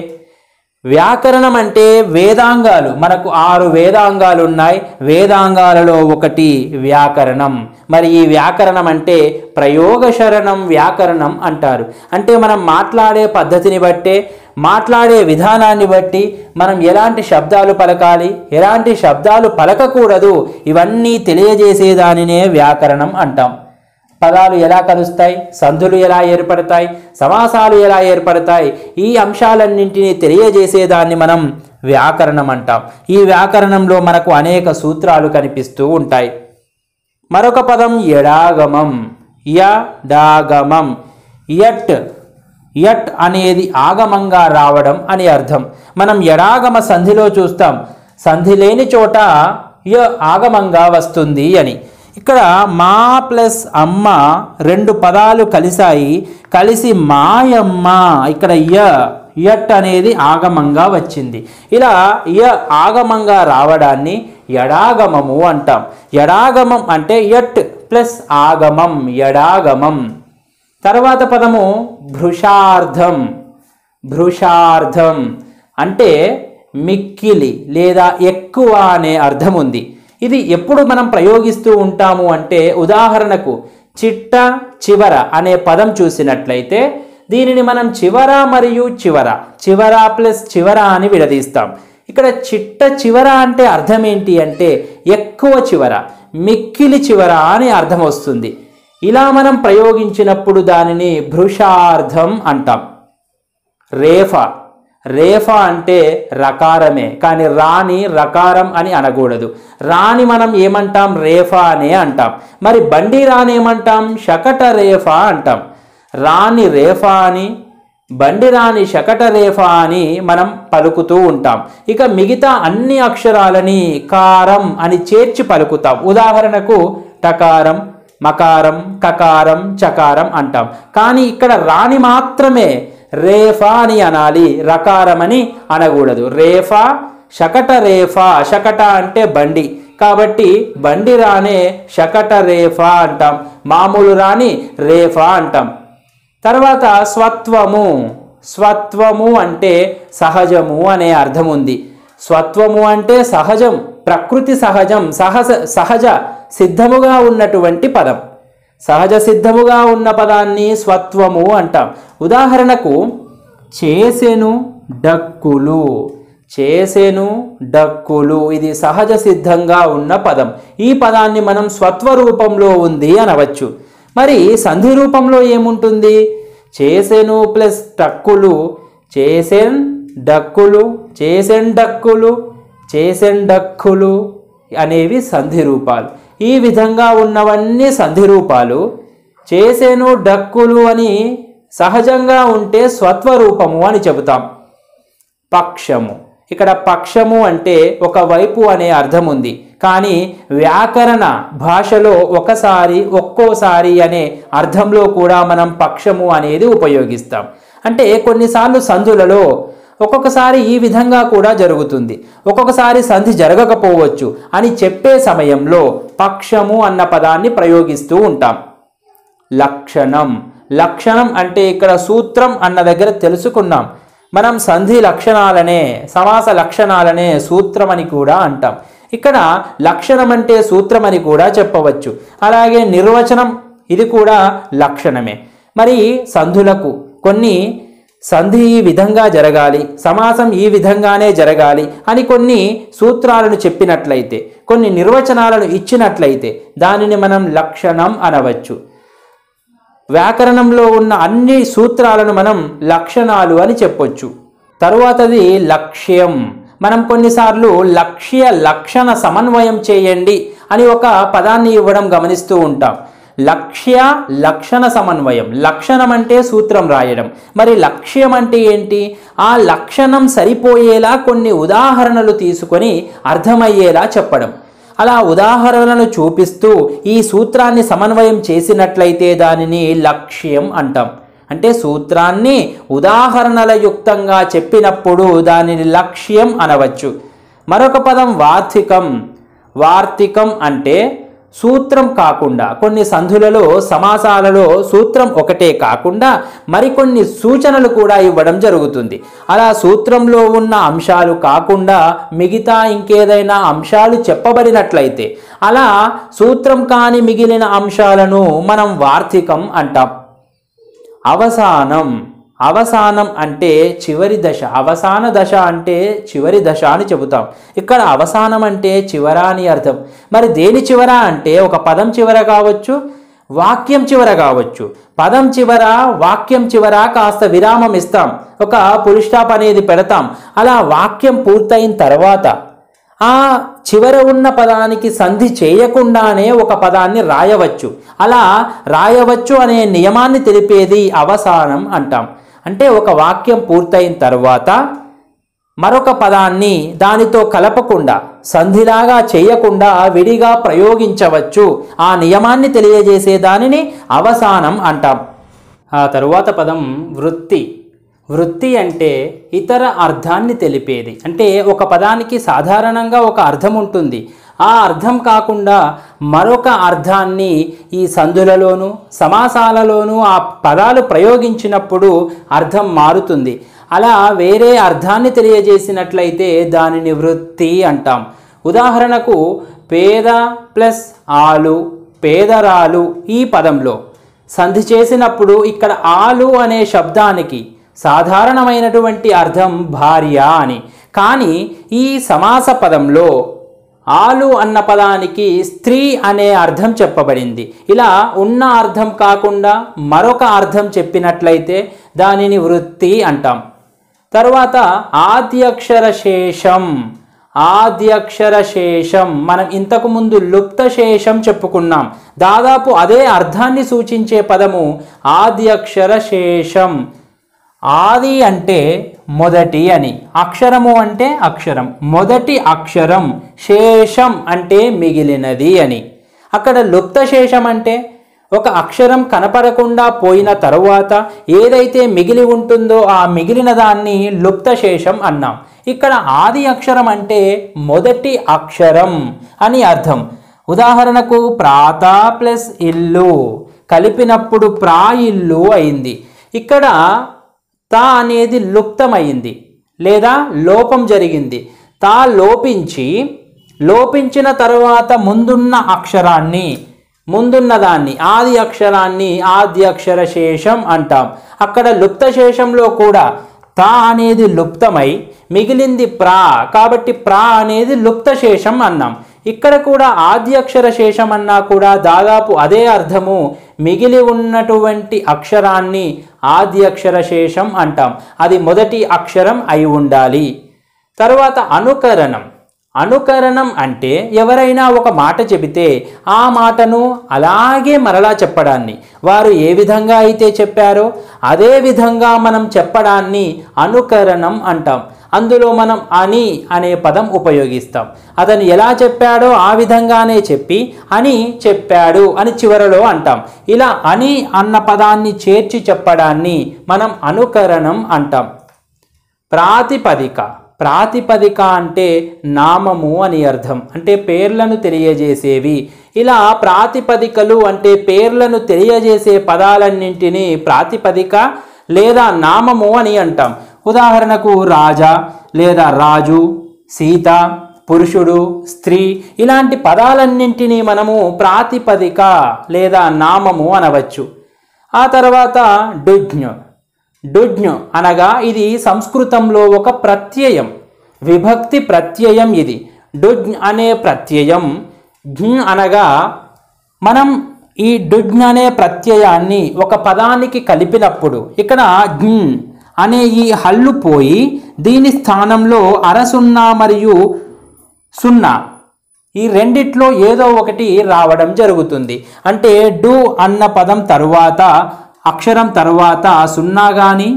వ్యాకరణం అంటే వేదాంగాలు మనకు ఆరు వేదాంగాలు ఉన్నాయి వేదాంగాలలో ఒకటి వ్యాకరణం మరి ఈ వ్యాకరణం అంటే ప్రయోగశరణం వ్యాకరణం అంటారు అంటే మనం మాట్లాడే పద్ధతిని బట్టే మాట్లాడే విధానాన్ని బట్టి మనం ఎలాంటి శబ్దాలు పలకాలి ఎలాంటి శబ్దాలు పలకకూడదు ఇవన్నీ తెలియజేసే దానినే వ్యాకరణం అంటాం పదాలు ఎలా కలుస్తాయి సంధులు ఎలా ఏర్పడతాయి సమాసాలు ఎలా ఏర్పడతాయి ఈ అంశాలన్నింటినీ తెలియజేసేదాన్ని మనం వ్యాకరణం అంటాం ఈ వ్యాకరణంలో మనకు అనేక సూత్రాలు కనిపిస్తూ ఉంటాయి మరొక పదం ఎడాగమం యడాగమం యట్ యట్ అనేది ఆగమంగా రావడం అని అర్థం మనం ఎడాగమ సంధిలో చూస్తాం సంధి లేని చోట య ఆగమంగా వస్తుంది అని ఇక్కడ మా ప్లస్ అమ్మ రెండు పదాలు కలిశాయి కలిసి మాయమ్మ ఇక్కడ య యట్ అనేది ఆగమంగా వచ్చింది ఇలా య ఆగమంగా రావడాన్ని ఎడాగమము అంటాం ఎడాగమం అంటే యట్ ప్లస్ ఆగమం ఎడాగమం తర్వాత పదము భృషార్థం భృషార్థం అంటే మిక్కిలి లేదా ఎక్కువ అనే అర్థం ఉంది ఇది ఎప్పుడు మనం ప్రయోగిస్తూ ఉంటాము అంటే ఉదాహరణకు చిట్ట చివర అనే పదం చూసినట్లయితే దీనిని మనం చివర మరియు చివర చివర ప్లస్ చివర అని విడదీస్తాం ఇక్కడ చిట్ట చివర అంటే అర్థం ఏంటి అంటే ఎక్కువ చివర మిక్కిలి చివర అని అర్థం వస్తుంది ఇలా మనం ప్రయోగించినప్పుడు దానిని భృషార్థం అంటాం రేఫ రేఫ అంటే రకారమే కానీ రాని రకారం అని అనకూడదు రాని మనం ఏమంటాం రేఫ అనే అంటాం మరి బండి రాని ఏమంటాం శకట రేఫ అంటాం రాని రేఫ అని బండి రాని శకట రేఫ అని మనం పలుకుతూ ఉంటాం ఇక మిగతా అన్ని అక్షరాలని కారం అని చేర్చి పలుకుతాం ఉదాహరణకు టకారం మకారం కకారం చకారం అంటాం కానీ ఇక్కడ రాని మాత్రమే రేఫా అని అనాలి రకారం అని అనకూడదు రేఫా శకట రేఫా శకట అంటే బండి కాబట్టి బండి రానే శకట రేఫా అంటాం మామూలు రాని రేఫా అంటాం తర్వాత స్వత్వము స్వత్వము అంటే సహజము అనే అర్థం ఉంది స్వత్వము అంటే సహజం ప్రకృతి సహజం సహజ సహజ సిద్ధముగా ఉన్నటువంటి పదం సహజ సిద్ధముగా ఉన్న పదాన్ని స్వత్వము అంటాం ఉదాహరణకు చేసెను డక్కులు చేసెను డక్కులు ఇది సహజ సిద్ధంగా ఉన్న పదం ఈ పదాన్ని మనం స్వత్వ రూపంలో ఉంది అనవచ్చు మరి సంధి రూపంలో ఏముంటుంది చేసెను ప్లస్ డక్కులు చేసెన్ డక్కులు చేసెన్ డక్కులు చేసెన్ డక్కులు అనేవి సంధి రూపాలు ఈ విధంగా ఉన్నవన్నీ సంధి రూపాలు చేసేను డక్కులు అని సహజంగా ఉంటే స్వత్వరూపము అని చెబుతాం పక్షము ఇక్కడ పక్షము అంటే ఒక వైపు అనే అర్థం ఉంది కానీ వ్యాకరణ భాషలో ఒకసారి ఒక్కోసారి అనే అర్థంలో కూడా మనం పక్షము అనేది ఉపయోగిస్తాం అంటే కొన్నిసార్లు సంధులలో ఒక్కొక్కసారి ఈ విధంగా కూడా జరుగుతుంది ఒక్కొక్కసారి సంధి జరగకపోవచ్చు అని చెప్పే సమయంలో పక్షము అన్న పదాన్ని ప్రయోగిస్తూ ఉంటాం లక్షణం లక్షణం అంటే ఇక్కడ సూత్రం అన్న దగ్గర తెలుసుకున్నాం మనం సంధి లక్షణాలనే సమాస లక్షణాలనే సూత్రం అని కూడా అంటాం ఇక్కడ లక్షణం అంటే సూత్రం అని కూడా చెప్పవచ్చు అలాగే నిర్వచనం ఇది కూడా లక్షణమే మరి సంధులకు కొన్ని సంధి ఈ విధంగా జరగాలి సమాసం ఈ విధంగానే జరగాలి అని కొన్ని సూత్రాలను చెప్పినట్లయితే కొన్ని నిర్వచనాలను ఇచ్చినట్లయితే దానిని మనం లక్షణం అనవచ్చు వ్యాకరణంలో ఉన్న అన్ని సూత్రాలను మనం లక్షణాలు అని చెప్పొచ్చు తరువాతది లక్ష్యం మనం కొన్నిసార్లు లక్ష్య లక్షణ సమన్వయం చేయండి అని ఒక పదాన్ని ఇవ్వడం గమనిస్తూ ఉంటాం లక్ష్య లక్షణ సమన్వయం లక్షణం అంటే సూత్రం రాయడం మరి లక్ష్యం అంటే ఏంటి ఆ లక్షణం సరిపోయేలా కొన్ని ఉదాహరణలు తీసుకొని అర్థమయ్యేలా చెప్పడం అలా ఉదాహరణలను చూపిస్తూ ఈ సూత్రాన్ని సమన్వయం చేసినట్లయితే దానిని లక్ష్యం అంటాం అంటే సూత్రాన్ని ఉదాహరణల యుక్తంగా చెప్పినప్పుడు దానిని లక్ష్యం అనవచ్చు మరొక పదం వార్తికం వార్తికం అంటే సూత్రం కాకుండా కొన్ని సంధులలో సమాసాలలో సూత్రం ఒకటే కాకుండా మరికొన్ని సూచనలు కూడా ఇవ్వడం జరుగుతుంది అలా సూత్రంలో ఉన్న అంశాలు కాకుండా మిగతా ఇంకేదైనా అంశాలు చెప్పబడినట్లయితే అలా సూత్రం కాని మిగిలిన అంశాలను మనం వార్తికం అంటాం అవసానం అవసానం అంటే చివరి దశ అవసాన దశ అంటే చివరి దశ అని చెబుతాం ఇక్కడ అవసానం అంటే చివర అని అర్థం మరి దేని చివర అంటే ఒక పదం చివర కావచ్చు వాక్యం చివర కావచ్చు పదం చివర వాక్యం చివర కాస్త విరామం ఇస్తాం ఒక పులి స్టాప్ అనేది పెడతాం అలా వాక్యం పూర్తయిన తర్వాత ఆ చివర ఉన్న పదానికి సంధి చేయకుండానే ఒక పదాన్ని రాయవచ్చు అలా రాయవచ్చు అనే నియమాన్ని తెలిపేది అవసానం అంటాం అంటే ఒక వాక్యం పూర్తయిన తర్వాత మరొక పదాన్ని దానితో కలపకుండా సంధిలాగా చేయకుండా విడిగా ప్రయోగించవచ్చు ఆ నియమాన్ని తెలియజేసే దానిని అవసానం అంటాం ఆ తరువాత పదం వృత్తి వృత్తి అంటే ఇతర అర్థాన్ని తెలిపేది అంటే ఒక పదానికి సాధారణంగా ఒక అర్థం ఉంటుంది ఆ అర్థం కాకుండా మరొక అర్థాన్ని ఈ సందులలోనూ సమాసాలలోనూ ఆ పదాలు ప్రయోగించినప్పుడు అర్థం మారుతుంది అలా వేరే అర్థాన్ని తెలియజేసినట్లయితే దానిని వృత్తి అంటాం ఉదాహరణకు పేద ప్లస్ ఆలు పేదరాలు ఈ పదంలో సంధి చేసినప్పుడు ఇక్కడ ఆలు అనే శబ్దానికి సాధారణమైనటువంటి అర్థం భార్య అని కానీ ఈ సమాస పదంలో ఆలు అన్న పదానికి స్త్రీ అనే అర్థం చెప్పబడింది ఇలా ఉన్న అర్థం కాకుండా మరొక అర్థం చెప్పినట్లయితే దానిని వృత్తి అంటాం తరువాత ఆద్యక్షర శేషం ఆద్యక్షర శేషం మనం ఇంతకు ముందు లుప్త శేషం చెప్పుకున్నాం దాదాపు అదే అర్థాన్ని సూచించే పదము ఆద్యక్షర శేషం ఆది అంటే మొదటి అని అక్షరము అంటే అక్షరం మొదటి అక్షరం శేషం అంటే మిగిలినది అని అక్కడ లుప్త శేషం అంటే ఒక అక్షరం కనపడకుండా పోయిన తరువాత ఏదైతే మిగిలి ఉంటుందో ఆ మిగిలిన దాన్ని లుప్త శేషం అన్నాం ఇక్కడ ఆది అక్షరం అంటే మొదటి అక్షరం అని అర్థం ఉదాహరణకు ప్రాత ప్లస్ ఇల్లు కలిపినప్పుడు ప్రా ఇల్లు అయింది ఇక్కడ తా అనేది లుప్తమైంది లేదా లోపం జరిగింది తా లోపించి లోపించిన తర్వాత ముందున్న అక్షరాన్ని ముందున్న దాన్ని ఆది అక్షరాన్ని ఆది అక్షర శేషం అంటాం అక్కడ లుప్త శేషంలో కూడా తా అనేది లుప్తమై మిగిలింది ప్రా కాబట్టి ప్రా అనేది లుప్త శేషం అన్నాం ఇక్కడ కూడా ఆద్యక్షర శేషం అన్నా కూడా దాదాపు అదే అర్థము మిగిలి ఉన్నటువంటి అక్షరాన్ని ఆద్యక్షర శేషం అంటాం అది మొదటి అక్షరం అయి ఉండాలి తర్వాత అనుకరణం అనుకరణం అంటే ఎవరైనా ఒక మాట చెబితే ఆ మాటను అలాగే మరలా చెప్పడాన్ని వారు ఏ విధంగా అయితే చెప్పారో అదే విధంగా మనం చెప్పడాన్ని అనుకరణం అంటాం అందులో మనం అని అనే పదం ఉపయోగిస్తాం అతను ఎలా చెప్పాడో ఆ విధంగానే చెప్పి అని చెప్పాడు అని చివరలో అంటాం ఇలా అని అన్న పదాన్ని చేర్చి చెప్పడాన్ని మనం అనుకరణం అంటాం ప్రాతిపదిక ప్రాతిపదిక అంటే నామము అని అర్థం అంటే పేర్లను తెలియజేసేవి ఇలా ప్రాతిపదికలు అంటే పేర్లను తెలియజేసే పదాలన్నింటినీ ప్రాతిపదిక లేదా నామము అని అంటాం ఉదాహరణకు రాజా లేదా రాజు సీత పురుషుడు స్త్రీ ఇలాంటి పదాలన్నింటినీ మనము ప్రాతిపదిక లేదా నామము అనవచ్చు ఆ తర్వాత డుజ్ఞ డుజ్ఞ అనగా ఇది సంస్కృతంలో ఒక ప్రత్యయం విభక్తి ప్రత్యయం ఇది డుజ్ఞ అనే ప్రత్యయం జ్ఞ అనగా మనం ఈ డుజ్ఞ అనే ప్రత్యయాన్ని ఒక పదానికి కలిపినప్పుడు ఇక్కడ జ్ఞ అనే ఈ హల్లు పోయి దీని స్థానంలో అరసున్నా మరియు సున్నా ఈ రెండిట్లో ఏదో ఒకటి రావడం జరుగుతుంది అంటే డు అన్న పదం తరువాత అక్షరం తరువాత సున్నా కానీ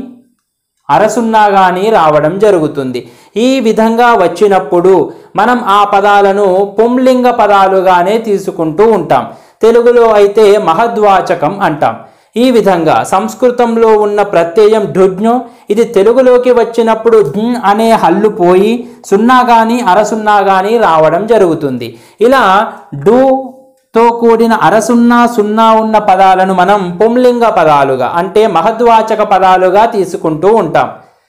అరసున్నా కానీ రావడం జరుగుతుంది ఈ విధంగా వచ్చినప్పుడు మనం ఆ పదాలను పుంలింగ పదాలుగానే తీసుకుంటూ ఉంటాం తెలుగులో అయితే మహద్వాచకం అంటాం ఈ విధంగా సంస్కృతంలో ఉన్న ప్రత్యయం ఢుజ్ఞు ఇది తెలుగులోకి వచ్చినప్పుడు ఢ్ అనే హల్లు పోయి సున్నా కానీ అరసున్నా కానీ రావడం జరుగుతుంది ఇలా డు తో కూడిన అరసున్నా సున్నా ఉన్న పదాలను మనం పుంలింగ పదాలుగా అంటే మహద్వాచక పదాలుగా తీసుకుంటూ ఉంటాం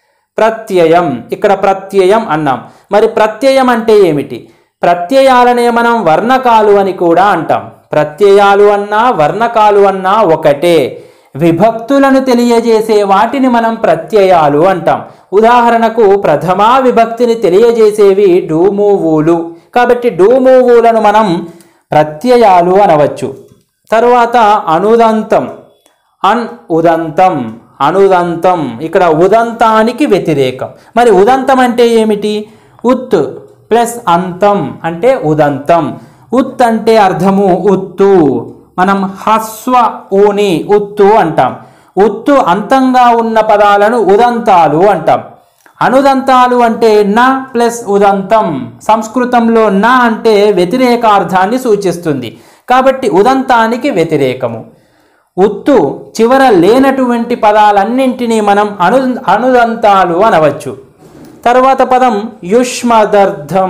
ప్రత్యయం ఇక్కడ ప్రత్యయం అన్నాం మరి ప్రత్యయం అంటే ఏమిటి ప్రత్యయాలనే మనం వర్ణకాలు అని కూడా అంటాం ప్రత్యయాలు అన్నా వర్ణకాలు అన్నా ఒకటే విభక్తులను తెలియజేసే వాటిని మనం ప్రత్యయాలు అంటాం ఉదాహరణకు ప్రథమా విభక్తిని తెలియజేసేవి డూమూవులు కాబట్టి డూమూవులను మనం ప్రత్యయాలు అనవచ్చు తరువాత అనుదంతం అన్ ఉదంతం అనుదంతం ఇక్కడ ఉదంతానికి వ్యతిరేకం మరి ఉదంతం అంటే ఏమిటి ఉత్ ప్లస్ అంతం అంటే ఉదంతం ఉత్ అంటే అర్థము ఉత్తు మనం హస్వ ఊని ఉత్తు అంటాం ఉత్తు అంతంగా ఉన్న పదాలను ఉదంతాలు అంటాం అనుదంతాలు అంటే న ప్లస్ ఉదంతం సంస్కృతంలో న అంటే వ్యతిరేకార్థాన్ని సూచిస్తుంది కాబట్టి ఉదంతానికి వ్యతిరేకము ఉత్తు చివర లేనటువంటి పదాలన్నింటినీ మనం అను అనుదంతాలు అనవచ్చు తర్వాత పదం యుష్మదర్థం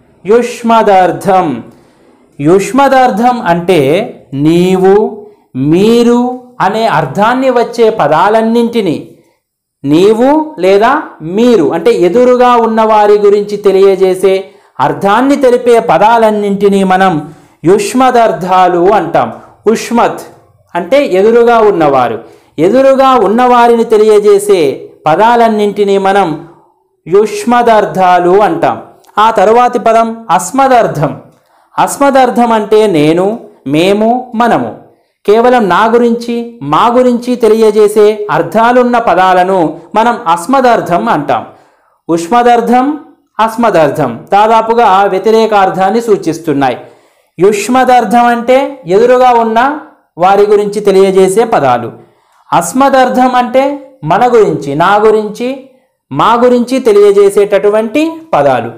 యుష్మదర్థం యుష్మదర్థం అంటే నీవు మీరు అనే అర్థాన్ని వచ్చే పదాలన్నింటినీ నీవు లేదా మీరు అంటే ఎదురుగా ఉన్న వారి గురించి తెలియజేసే అర్థాన్ని తెలిపే పదాలన్నింటినీ మనం యుష్మదర్థాలు అంటాం ఉష్మత్ అంటే ఎదురుగా ఉన్నవారు ఎదురుగా ఉన్నవారిని తెలియజేసే పదాలన్నింటినీ మనం యుష్మదర్థాలు అంటాం ఆ తరువాతి పదం అస్మదర్థం అస్మదర్థం అంటే నేను మేము మనము కేవలం నా గురించి మా గురించి తెలియజేసే అర్థాలున్న పదాలను మనం అస్మదర్థం అంటాం ఉష్మదర్థం అస్మదర్థం దాదాపుగా వ్యతిరేకార్థాన్ని సూచిస్తున్నాయి యుష్మదర్థం అంటే ఎదురుగా ఉన్న వారి గురించి తెలియజేసే పదాలు అస్మదర్థం అంటే మన గురించి నా గురించి మా గురించి తెలియజేసేటటువంటి పదాలు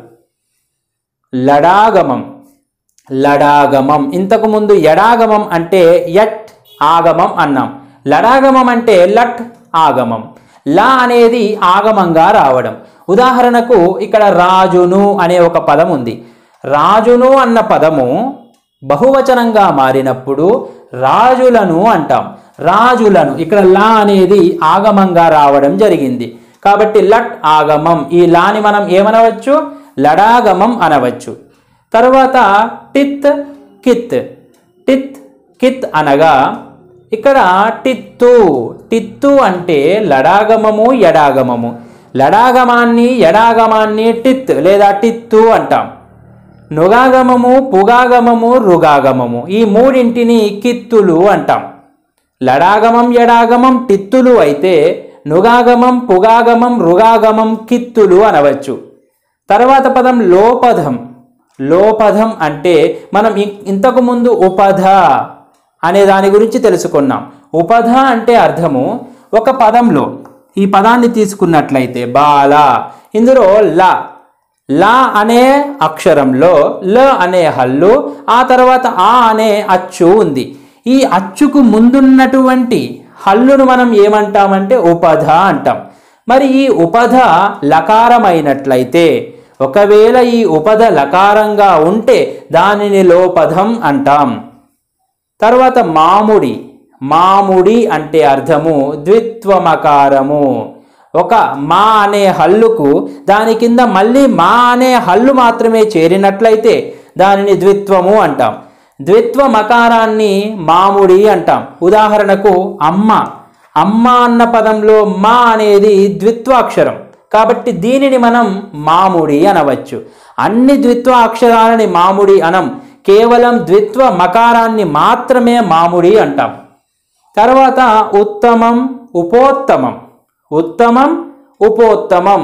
లడాగమం లడాగమం ఇంతకు ముందు ఎడాగమం అంటే యట్ ఆగమం అన్నాం లడాగమం అంటే లట్ ఆగమం లా అనేది ఆగమంగా రావడం ఉదాహరణకు ఇక్కడ రాజును అనే ఒక పదం ఉంది రాజును అన్న పదము బహువచనంగా మారినప్పుడు రాజులను అంటాం రాజులను ఇక్కడ లా అనేది ఆగమంగా రావడం జరిగింది కాబట్టి లట్ ఆగమం ఈ లాని మనం ఏమనవచ్చు లడాగమం అనవచ్చు తర్వాత టిత్ కిత్ టిత్ కిత్ అనగా ఇక్కడ టిత్తు టిత్తు అంటే లడాగమము ఎడాగమము లడాగమాన్ని ఎడాగమాన్ని టిత్ లేదా టిత్తు అంటాం నుగాగమము పుగాగమము రుగాగమము ఈ మూడింటిని కిత్తులు అంటాం లడాగమం ఎడాగమం టిత్తులు అయితే నుగాగమం పుగాగమం రుగాగమం కిత్తులు అనవచ్చు తర్వాత పదం లోపధం లోపధం అంటే మనం ఇ- ఇంతకు ముందు ఉపధ అనే దాని గురించి తెలుసుకున్నాం ఉపధ అంటే అర్థము ఒక పదంలో ఈ పదాన్ని తీసుకున్నట్లయితే బాల ఇందులో ల లా అనే అక్షరంలో ల అనే హల్లు ఆ తర్వాత ఆ అనే అచ్చు ఉంది ఈ అచ్చుకు ముందున్నటువంటి హల్లును మనం ఏమంటామంటే ఉపధ అంటాం మరి ఈ ఉపధ లకారమైనట్లయితే ఒకవేళ ఈ ఉపధ లకారంగా ఉంటే దానిని లోపధం అంటాం తర్వాత మాముడి మాముడి అంటే అర్థము ద్విత్వమకారము ఒక మా అనే హల్లుకు దాని కింద మళ్ళీ మా అనే హల్లు మాత్రమే చేరినట్లయితే దానిని ద్విత్వము అంటాం ద్విత్వ మకారాన్ని మాముడి అంటాం ఉదాహరణకు అమ్మ అమ్మ అన్న పదంలో మా అనేది ద్విత్వ అక్షరం కాబట్టి దీనిని మనం మాముడి అనవచ్చు అన్ని ద్విత్వ అక్షరాలని మాముడి అనం కేవలం ద్విత్వ మకారాన్ని మాత్రమే మాముడి అంటాం తర్వాత ఉత్తమం ఉపోత్తమం ఉత్తమం ఉపోత్తమం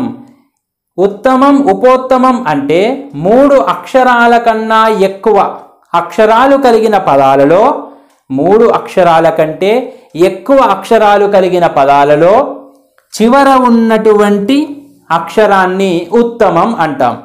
ఉత్తమం ఉపోత్తమం అంటే మూడు అక్షరాల కన్నా ఎక్కువ అక్షరాలు కలిగిన పదాలలో మూడు అక్షరాల కంటే ఎక్కువ అక్షరాలు కలిగిన పదాలలో చివర ఉన్నటువంటి అక్షరాన్ని ఉత్తమం అంటాం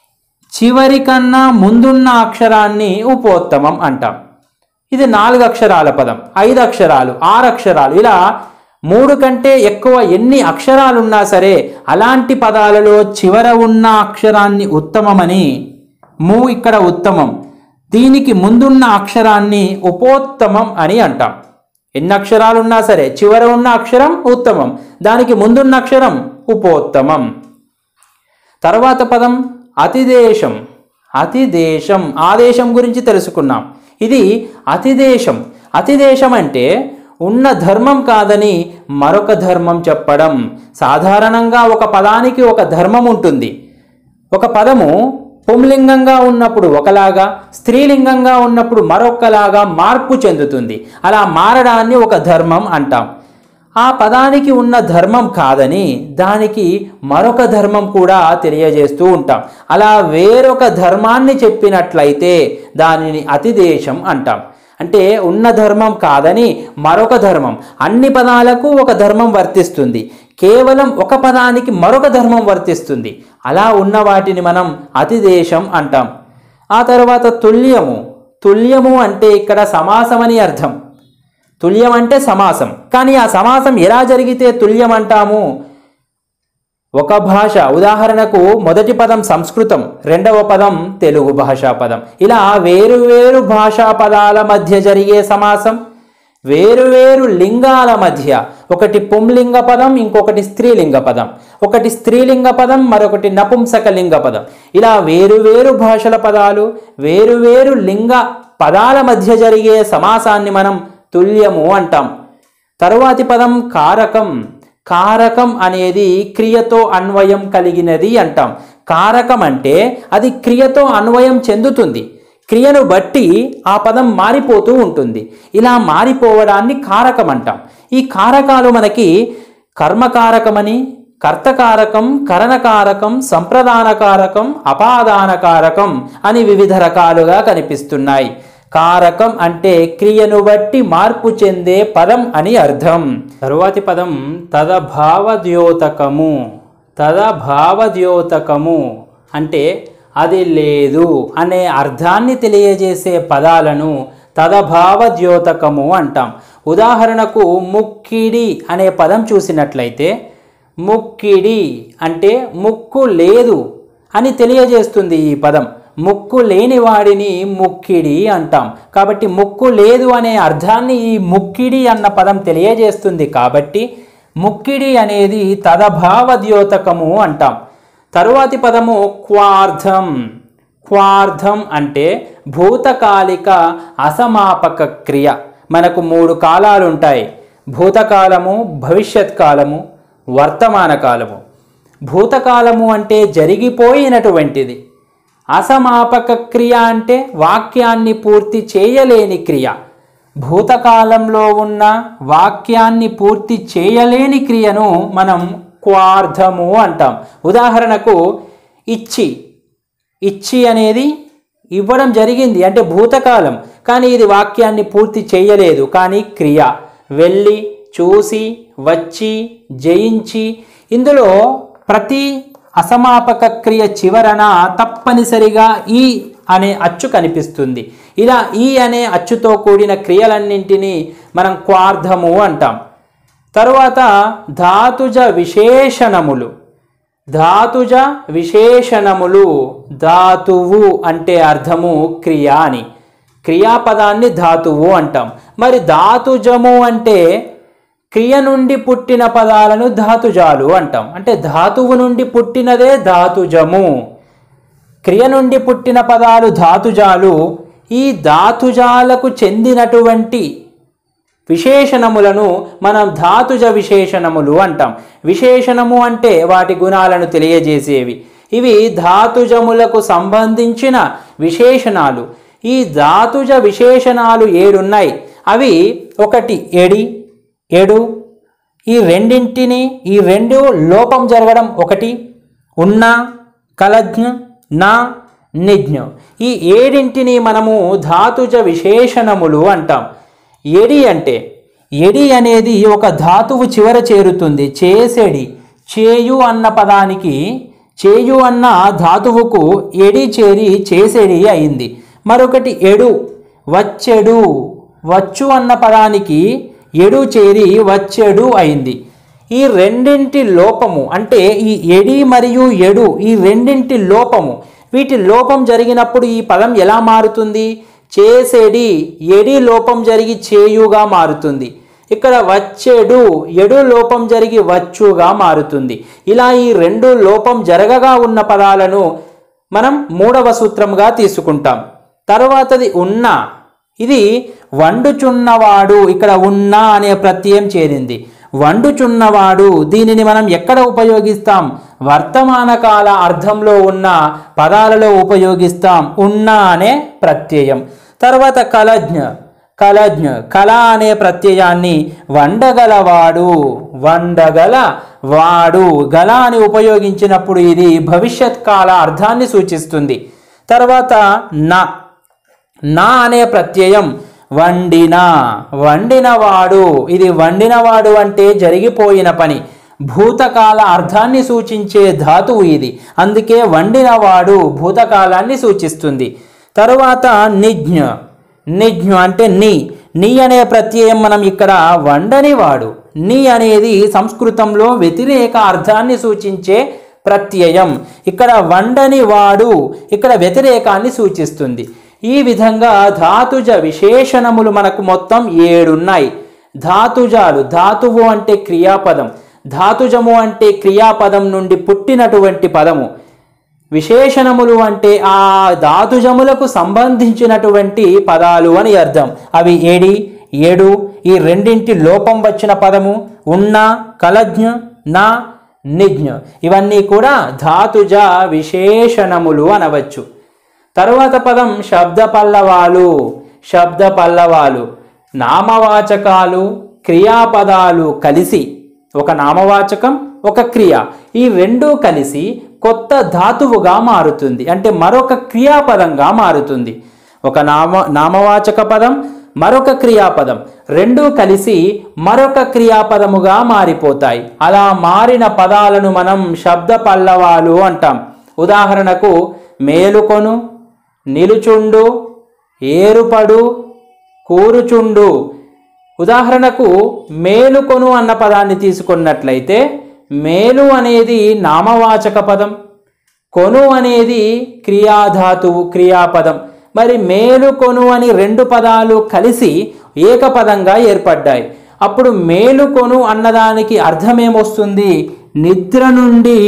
చివరి కన్నా ముందున్న అక్షరాన్ని ఉపోత్తమం అంటాం ఇది నాలుగు అక్షరాల పదం ఐదు అక్షరాలు ఆరు అక్షరాలు ఇలా మూడు కంటే ఎక్కువ ఎన్ని అక్షరాలున్నా సరే అలాంటి పదాలలో చివర ఉన్న అక్షరాన్ని ఉత్తమమని ము ఇక్కడ ఉత్తమం దీనికి ముందున్న అక్షరాన్ని ఉపోత్తమం అని అంటాం ఎన్ని అక్షరాలున్నా సరే చివర ఉన్న అక్షరం ఉత్తమం దానికి ముందున్న అక్షరం ఉపోత్తమం తర్వాత పదం అతిదేశం అతిదేశం ఆదేశం గురించి తెలుసుకున్నాం ఇది అతిదేశం అతిదేశం అంటే ఉన్న ధర్మం కాదని మరొక ధర్మం చెప్పడం సాధారణంగా ఒక పదానికి ఒక ధర్మం ఉంటుంది ఒక పదము పుంలింగంగా ఉన్నప్పుడు ఒకలాగా స్త్రీలింగంగా ఉన్నప్పుడు మరొకలాగా మార్పు చెందుతుంది అలా మారడాన్ని ఒక ధర్మం అంటాం ఆ పదానికి ఉన్న ధర్మం కాదని దానికి మరొక ధర్మం కూడా తెలియజేస్తూ ఉంటాం అలా వేరొక ధర్మాన్ని చెప్పినట్లయితే దానిని అతిదేశం అంటాం అంటే ఉన్న ధర్మం కాదని మరొక ధర్మం అన్ని పదాలకు ఒక ధర్మం వర్తిస్తుంది కేవలం ఒక పదానికి మరొక ధర్మం వర్తిస్తుంది అలా ఉన్న వాటిని మనం అతిదేశం అంటాం ఆ తర్వాత తుల్యము తుల్యము అంటే ఇక్కడ సమాసమని అర్థం తుల్యం అంటే సమాసం కానీ ఆ సమాసం ఎలా జరిగితే తుల్యం అంటాము ఒక భాష ఉదాహరణకు మొదటి పదం సంస్కృతం రెండవ పదం తెలుగు భాషా పదం ఇలా వేరు వేరు భాషా పదాల మధ్య జరిగే సమాసం వేరు వేరు లింగాల మధ్య ఒకటి పుంలింగ పదం ఇంకొకటి స్త్రీలింగ పదం ఒకటి స్త్రీలింగ పదం మరొకటి నపుంసకలింగ పదం ఇలా వేరువేరు భాషల పదాలు వేరువేరు లింగ పదాల మధ్య జరిగే సమాసాన్ని మనం తుల్యము అంటాం తరువాతి పదం కారకం కారకం అనేది క్రియతో అన్వయం కలిగినది అంటాం కారకం అంటే అది క్రియతో అన్వయం చెందుతుంది క్రియను బట్టి ఆ పదం మారిపోతూ ఉంటుంది ఇలా మారిపోవడాన్ని కారకం అంటాం ఈ కారకాలు మనకి కర్మకారకమని కర్తకారకం కరణకారకం సంప్రదానకారకం అపాదానకారకం అని వివిధ రకాలుగా కనిపిస్తున్నాయి కారకం అంటే క్రియను బట్టి మార్పు చెందే పదం అని అర్థం తరువాతి పదం తదభావద్యోతకము తదభావద్యోతకము అంటే అది లేదు అనే అర్థాన్ని తెలియజేసే పదాలను తదభావద్యోతకము అంటాం ఉదాహరణకు ముక్కిడి అనే పదం చూసినట్లయితే ముక్కిడి అంటే ముక్కు లేదు అని తెలియజేస్తుంది ఈ పదం ముక్కు లేని వాడిని ముక్కిడి అంటాం కాబట్టి ముక్కు లేదు అనే అర్థాన్ని ఈ ముక్కిడి అన్న పదం తెలియజేస్తుంది కాబట్టి ముక్కిడి అనేది తదభావద్యోతకము అంటాం తరువాతి పదము క్వార్థం క్వార్థం అంటే భూతకాలిక అసమాపక క్రియ మనకు మూడు కాలాలు ఉంటాయి భూతకాలము భవిష్యత్ కాలము వర్తమాన కాలము భూతకాలము అంటే జరిగిపోయినటువంటిది అసమాపక క్రియ అంటే వాక్యాన్ని పూర్తి చేయలేని క్రియ భూతకాలంలో ఉన్న వాక్యాన్ని పూర్తి చేయలేని క్రియను మనం క్వార్థము అంటాం ఉదాహరణకు ఇచ్చి ఇచ్చి అనేది ఇవ్వడం జరిగింది అంటే భూతకాలం కానీ ఇది వాక్యాన్ని పూర్తి చేయలేదు కానీ క్రియ వెళ్ళి చూసి వచ్చి జయించి ఇందులో ప్రతి అసమాపక క్రియ చివరన తప్పనిసరిగా ఈ అనే అచ్చు కనిపిస్తుంది ఇలా ఈ అనే అచ్చుతో కూడిన క్రియలన్నింటినీ మనం క్వార్థము అంటాం తరువాత ధాతుజ విశేషణములు ధాతుజ విశేషణములు ధాతువు అంటే అర్థము క్రియ అని క్రియాపదాన్ని ధాతువు అంటాం మరి ధాతుజము అంటే క్రియ నుండి పుట్టిన పదాలను ధాతుజాలు అంటాం అంటే ధాతువు నుండి పుట్టినదే ధాతుజము క్రియ నుండి పుట్టిన పదాలు ధాతుజాలు ఈ ధాతుజాలకు చెందినటువంటి విశేషణములను మనం ధాతుజ విశేషణములు అంటాం విశేషణము అంటే వాటి గుణాలను తెలియజేసేవి ఇవి ధాతుజములకు సంబంధించిన విశేషణాలు ఈ ధాతుజ విశేషణాలు ఏడున్నాయి అవి ఒకటి ఎడి ఎడు ఈ రెండింటిని ఈ రెండు లోపం జరగడం ఒకటి ఉన్న కలజ్ఞ నా నిజ్ఞ ఈ ఏడింటిని మనము ధాతుజ విశేషణములు అంటాం ఎడి అంటే ఎడి అనేది ఒక ధాతువు చివర చేరుతుంది చేసేడి చేయు అన్న పదానికి చేయు అన్న ధాతువుకు ఎడి చేరి చేసేడి అయింది మరొకటి ఎడు వచ్చెడు వచ్చు అన్న పదానికి ఎడు చేరి వచ్చెడు అయింది ఈ రెండింటి లోపము అంటే ఈ ఎడి మరియు ఎడు ఈ రెండింటి లోపము వీటి లోపం జరిగినప్పుడు ఈ పదం ఎలా మారుతుంది చేసేడి ఎడి లోపం జరిగి చేయుగా మారుతుంది ఇక్కడ వచ్చేడు ఎడు లోపం జరిగి వచ్చుగా మారుతుంది ఇలా ఈ రెండు లోపం జరగగా ఉన్న పదాలను మనం మూడవ సూత్రంగా తీసుకుంటాం తర్వాతది ఉన్న ఇది వండుచున్నవాడు ఇక్కడ ఉన్న అనే ప్రత్యయం చేరింది వండుచున్నవాడు దీనిని మనం ఎక్కడ ఉపయోగిస్తాం వర్తమాన కాల అర్థంలో ఉన్న పదాలలో ఉపయోగిస్తాం ఉన్న అనే ప్రత్యయం తర్వాత కలజ్ఞ కలజ్ఞ కళ అనే ప్రత్యయాన్ని వండగలవాడు వండగల వాడు గల అని ఉపయోగించినప్పుడు ఇది భవిష్యత్ కాల అర్థాన్ని సూచిస్తుంది తర్వాత నా నా అనే ప్రత్యయం వండిన వండినవాడు ఇది వండినవాడు అంటే జరిగిపోయిన పని భూతకాల అర్థాన్ని సూచించే ధాతువు ఇది అందుకే వండినవాడు భూతకాలాన్ని సూచిస్తుంది తరువాత నిజ్ఞ నిజ్ఞ అంటే నీ నీ అనే ప్రత్యయం మనం ఇక్కడ వండనివాడు నీ అనేది సంస్కృతంలో వ్యతిరేక అర్థాన్ని సూచించే ప్రత్యయం ఇక్కడ వండని వాడు ఇక్కడ వ్యతిరేకాన్ని సూచిస్తుంది ఈ విధంగా ధాతుజ విశేషణములు మనకు మొత్తం ఏడున్నాయి ధాతుజాలు ధాతువు అంటే క్రియాపదం ధాతుజము అంటే క్రియాపదం నుండి పుట్టినటువంటి పదము విశేషణములు అంటే ఆ ధాతుజములకు సంబంధించినటువంటి పదాలు అని అర్థం అవి ఏడి ఏడు ఈ రెండింటి లోపం వచ్చిన పదము ఉన్న కలజ్ఞ నా నిజ్ఞ ఇవన్నీ కూడా ధాతుజ విశేషణములు అనవచ్చు తరువాత పదం శబ్ద పల్లవాలు శబ్ద పల్లవాలు నామవాచకాలు క్రియాపదాలు కలిసి ఒక నామవాచకం ఒక క్రియ ఈ రెండూ కలిసి కొత్త ధాతువుగా మారుతుంది అంటే మరొక క్రియాపదంగా మారుతుంది ఒక నామ నామవాచక పదం మరొక క్రియాపదం రెండూ కలిసి మరొక క్రియాపదముగా మారిపోతాయి అలా మారిన పదాలను మనం శబ్ద పల్లవాలు అంటాం ఉదాహరణకు మేలుకొను నిలుచుండు ఏరుపడు కూరుచుండు ఉదాహరణకు మేలుకొను అన్న పదాన్ని తీసుకున్నట్లయితే మేలు అనేది నామవాచక పదం కొను అనేది క్రియాధాతువు క్రియాపదం మరి మేలుకొను అని రెండు పదాలు కలిసి ఏకపదంగా ఏర్పడ్డాయి అప్పుడు మేలుకొను అన్నదానికి అర్థమేమొస్తుంది నిద్ర నుండి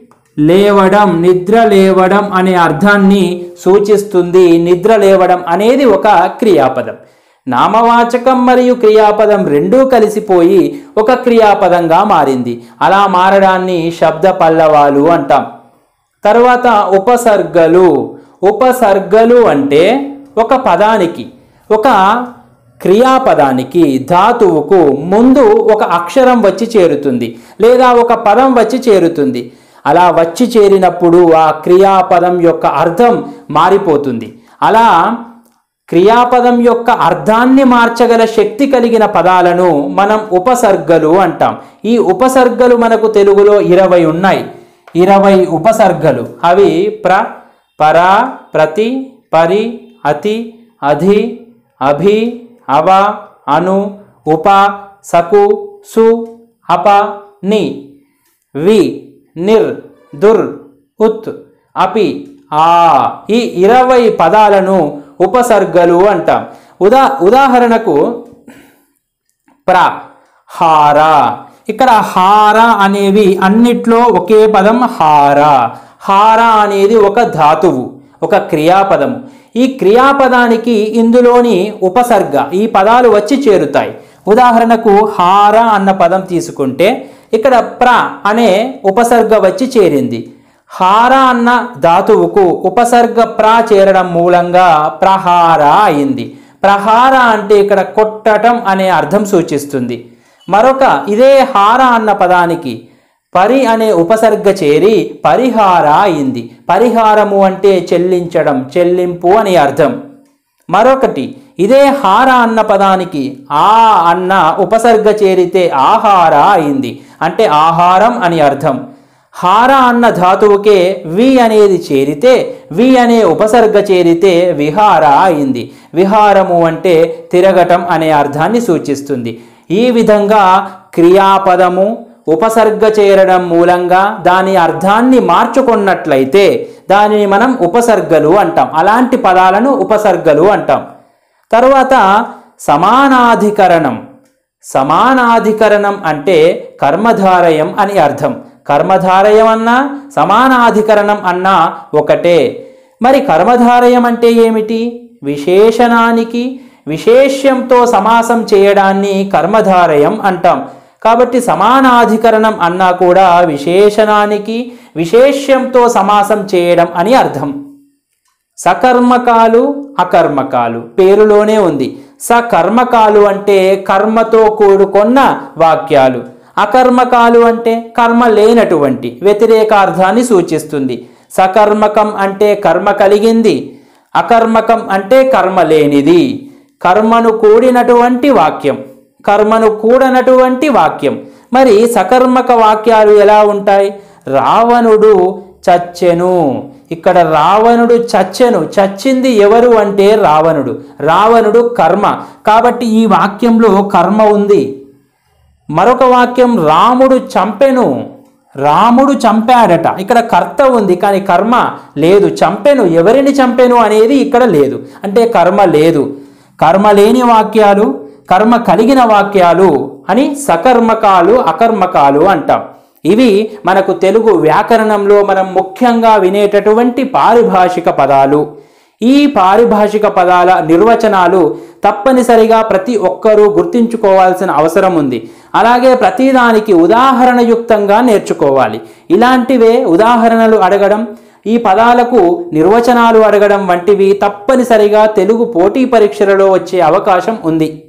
లేవడం నిద్ర లేవడం అనే అర్థాన్ని సూచిస్తుంది నిద్ర లేవడం అనేది ఒక క్రియాపదం నామవాచకం మరియు క్రియాపదం రెండూ కలిసిపోయి ఒక క్రియాపదంగా మారింది అలా మారడాన్ని శబ్ద పల్లవాలు అంటాం తర్వాత ఉపసర్గలు ఉపసర్గలు అంటే ఒక పదానికి ఒక క్రియాపదానికి ధాతువుకు ముందు ఒక అక్షరం వచ్చి చేరుతుంది లేదా ఒక పదం వచ్చి చేరుతుంది అలా వచ్చి చేరినప్పుడు ఆ క్రియాపదం యొక్క అర్థం మారిపోతుంది అలా క్రియాపదం యొక్క అర్థాన్ని మార్చగల శక్తి కలిగిన పదాలను మనం ఉపసర్గలు అంటాం ఈ ఉపసర్గలు మనకు తెలుగులో ఇరవై ఉన్నాయి ఇరవై ఉపసర్గలు అవి ప్ర పర ప్రతి పరి అతి అధి అభి అవ అను ఉప సకు సు అప ని వి నిర్ దుర్ ఉత్ అపి ఆ ఈ ఇరవై పదాలను ఉపసర్గలు అంటాం ఉదా ఉదాహరణకు ప్ర హార ఇక్కడ హార అనేవి అన్నిట్లో ఒకే పదం హార హార అనేది ఒక ధాతువు ఒక క్రియాపదము ఈ క్రియాపదానికి ఇందులోని ఉపసర్గ ఈ పదాలు వచ్చి చేరుతాయి ఉదాహరణకు హార అన్న పదం తీసుకుంటే ఇక్కడ ప్ర అనే ఉపసర్గ వచ్చి చేరింది హార అన్న ధాతువుకు ఉపసర్గ ప్ర చేరడం మూలంగా ప్రహార అయింది ప్రహార అంటే ఇక్కడ కొట్టటం అనే అర్థం సూచిస్తుంది మరొక ఇదే హార అన్న పదానికి పరి అనే ఉపసర్గ చేరి పరిహార అయింది పరిహారము అంటే చెల్లించడం చెల్లింపు అని అర్థం మరొకటి ఇదే హార అన్న పదానికి ఆ అన్న ఉపసర్గ చేరితే ఆహార అయింది అంటే ఆహారం అని అర్థం హార అన్న ధాతువుకే వి అనేది చేరితే వి అనే ఉపసర్గ చేరితే విహార అయింది విహారము అంటే తిరగటం అనే అర్థాన్ని సూచిస్తుంది ఈ విధంగా క్రియాపదము ఉపసర్గ చేరడం మూలంగా దాని అర్థాన్ని మార్చుకున్నట్లయితే దానిని మనం ఉపసర్గలు అంటాం అలాంటి పదాలను ఉపసర్గలు అంటాం తరువాత సమానాధికరణం సమానాధికరణం అంటే కర్మధారయం అని అర్థం కర్మధారయం అన్నా సమానాధికరణం అన్నా ఒకటే మరి కర్మధారయం అంటే ఏమిటి విశేషణానికి విశేష్యంతో సమాసం చేయడాన్ని కర్మధారయం అంటాం కాబట్టి సమానాధికరణం అన్నా కూడా విశేషణానికి విశేష్యంతో సమాసం చేయడం అని అర్థం సకర్మకాలు అకర్మకాలు పేరులోనే ఉంది సకర్మకాలు అంటే కర్మతో కూడుకొన్న వాక్యాలు అకర్మకాలు అంటే కర్మ లేనటువంటి వ్యతిరేకార్థాన్ని సూచిస్తుంది సకర్మకం అంటే కర్మ కలిగింది అకర్మకం అంటే కర్మ లేనిది కర్మను కూడినటువంటి వాక్యం కర్మను కూడనటువంటి వాక్యం మరి సకర్మక వాక్యాలు ఎలా ఉంటాయి రావణుడు చచ్చెను ఇక్కడ రావణుడు చచ్చెను చచ్చింది ఎవరు అంటే రావణుడు రావణుడు కర్మ కాబట్టి ఈ వాక్యంలో కర్మ ఉంది మరొక వాక్యం రాముడు చంపెను రాముడు చంపాడట ఇక్కడ కర్త ఉంది కానీ కర్మ లేదు చంపెను ఎవరిని చంపెను అనేది ఇక్కడ లేదు అంటే కర్మ లేదు కర్మ లేని వాక్యాలు కర్మ కలిగిన వాక్యాలు అని సకర్మకాలు అకర్మకాలు అంటాం ఇవి మనకు తెలుగు వ్యాకరణంలో మనం ముఖ్యంగా వినేటటువంటి పారిభాషిక పదాలు ఈ పారిభాషిక పదాల నిర్వచనాలు తప్పనిసరిగా ప్రతి ఒక్కరూ గుర్తించుకోవాల్సిన అవసరం ఉంది అలాగే ప్రతిదానికి ఉదాహరణయుక్తంగా నేర్చుకోవాలి ఇలాంటివే ఉదాహరణలు అడగడం ఈ పదాలకు నిర్వచనాలు అడగడం వంటివి తప్పనిసరిగా తెలుగు పోటీ పరీక్షలలో వచ్చే అవకాశం ఉంది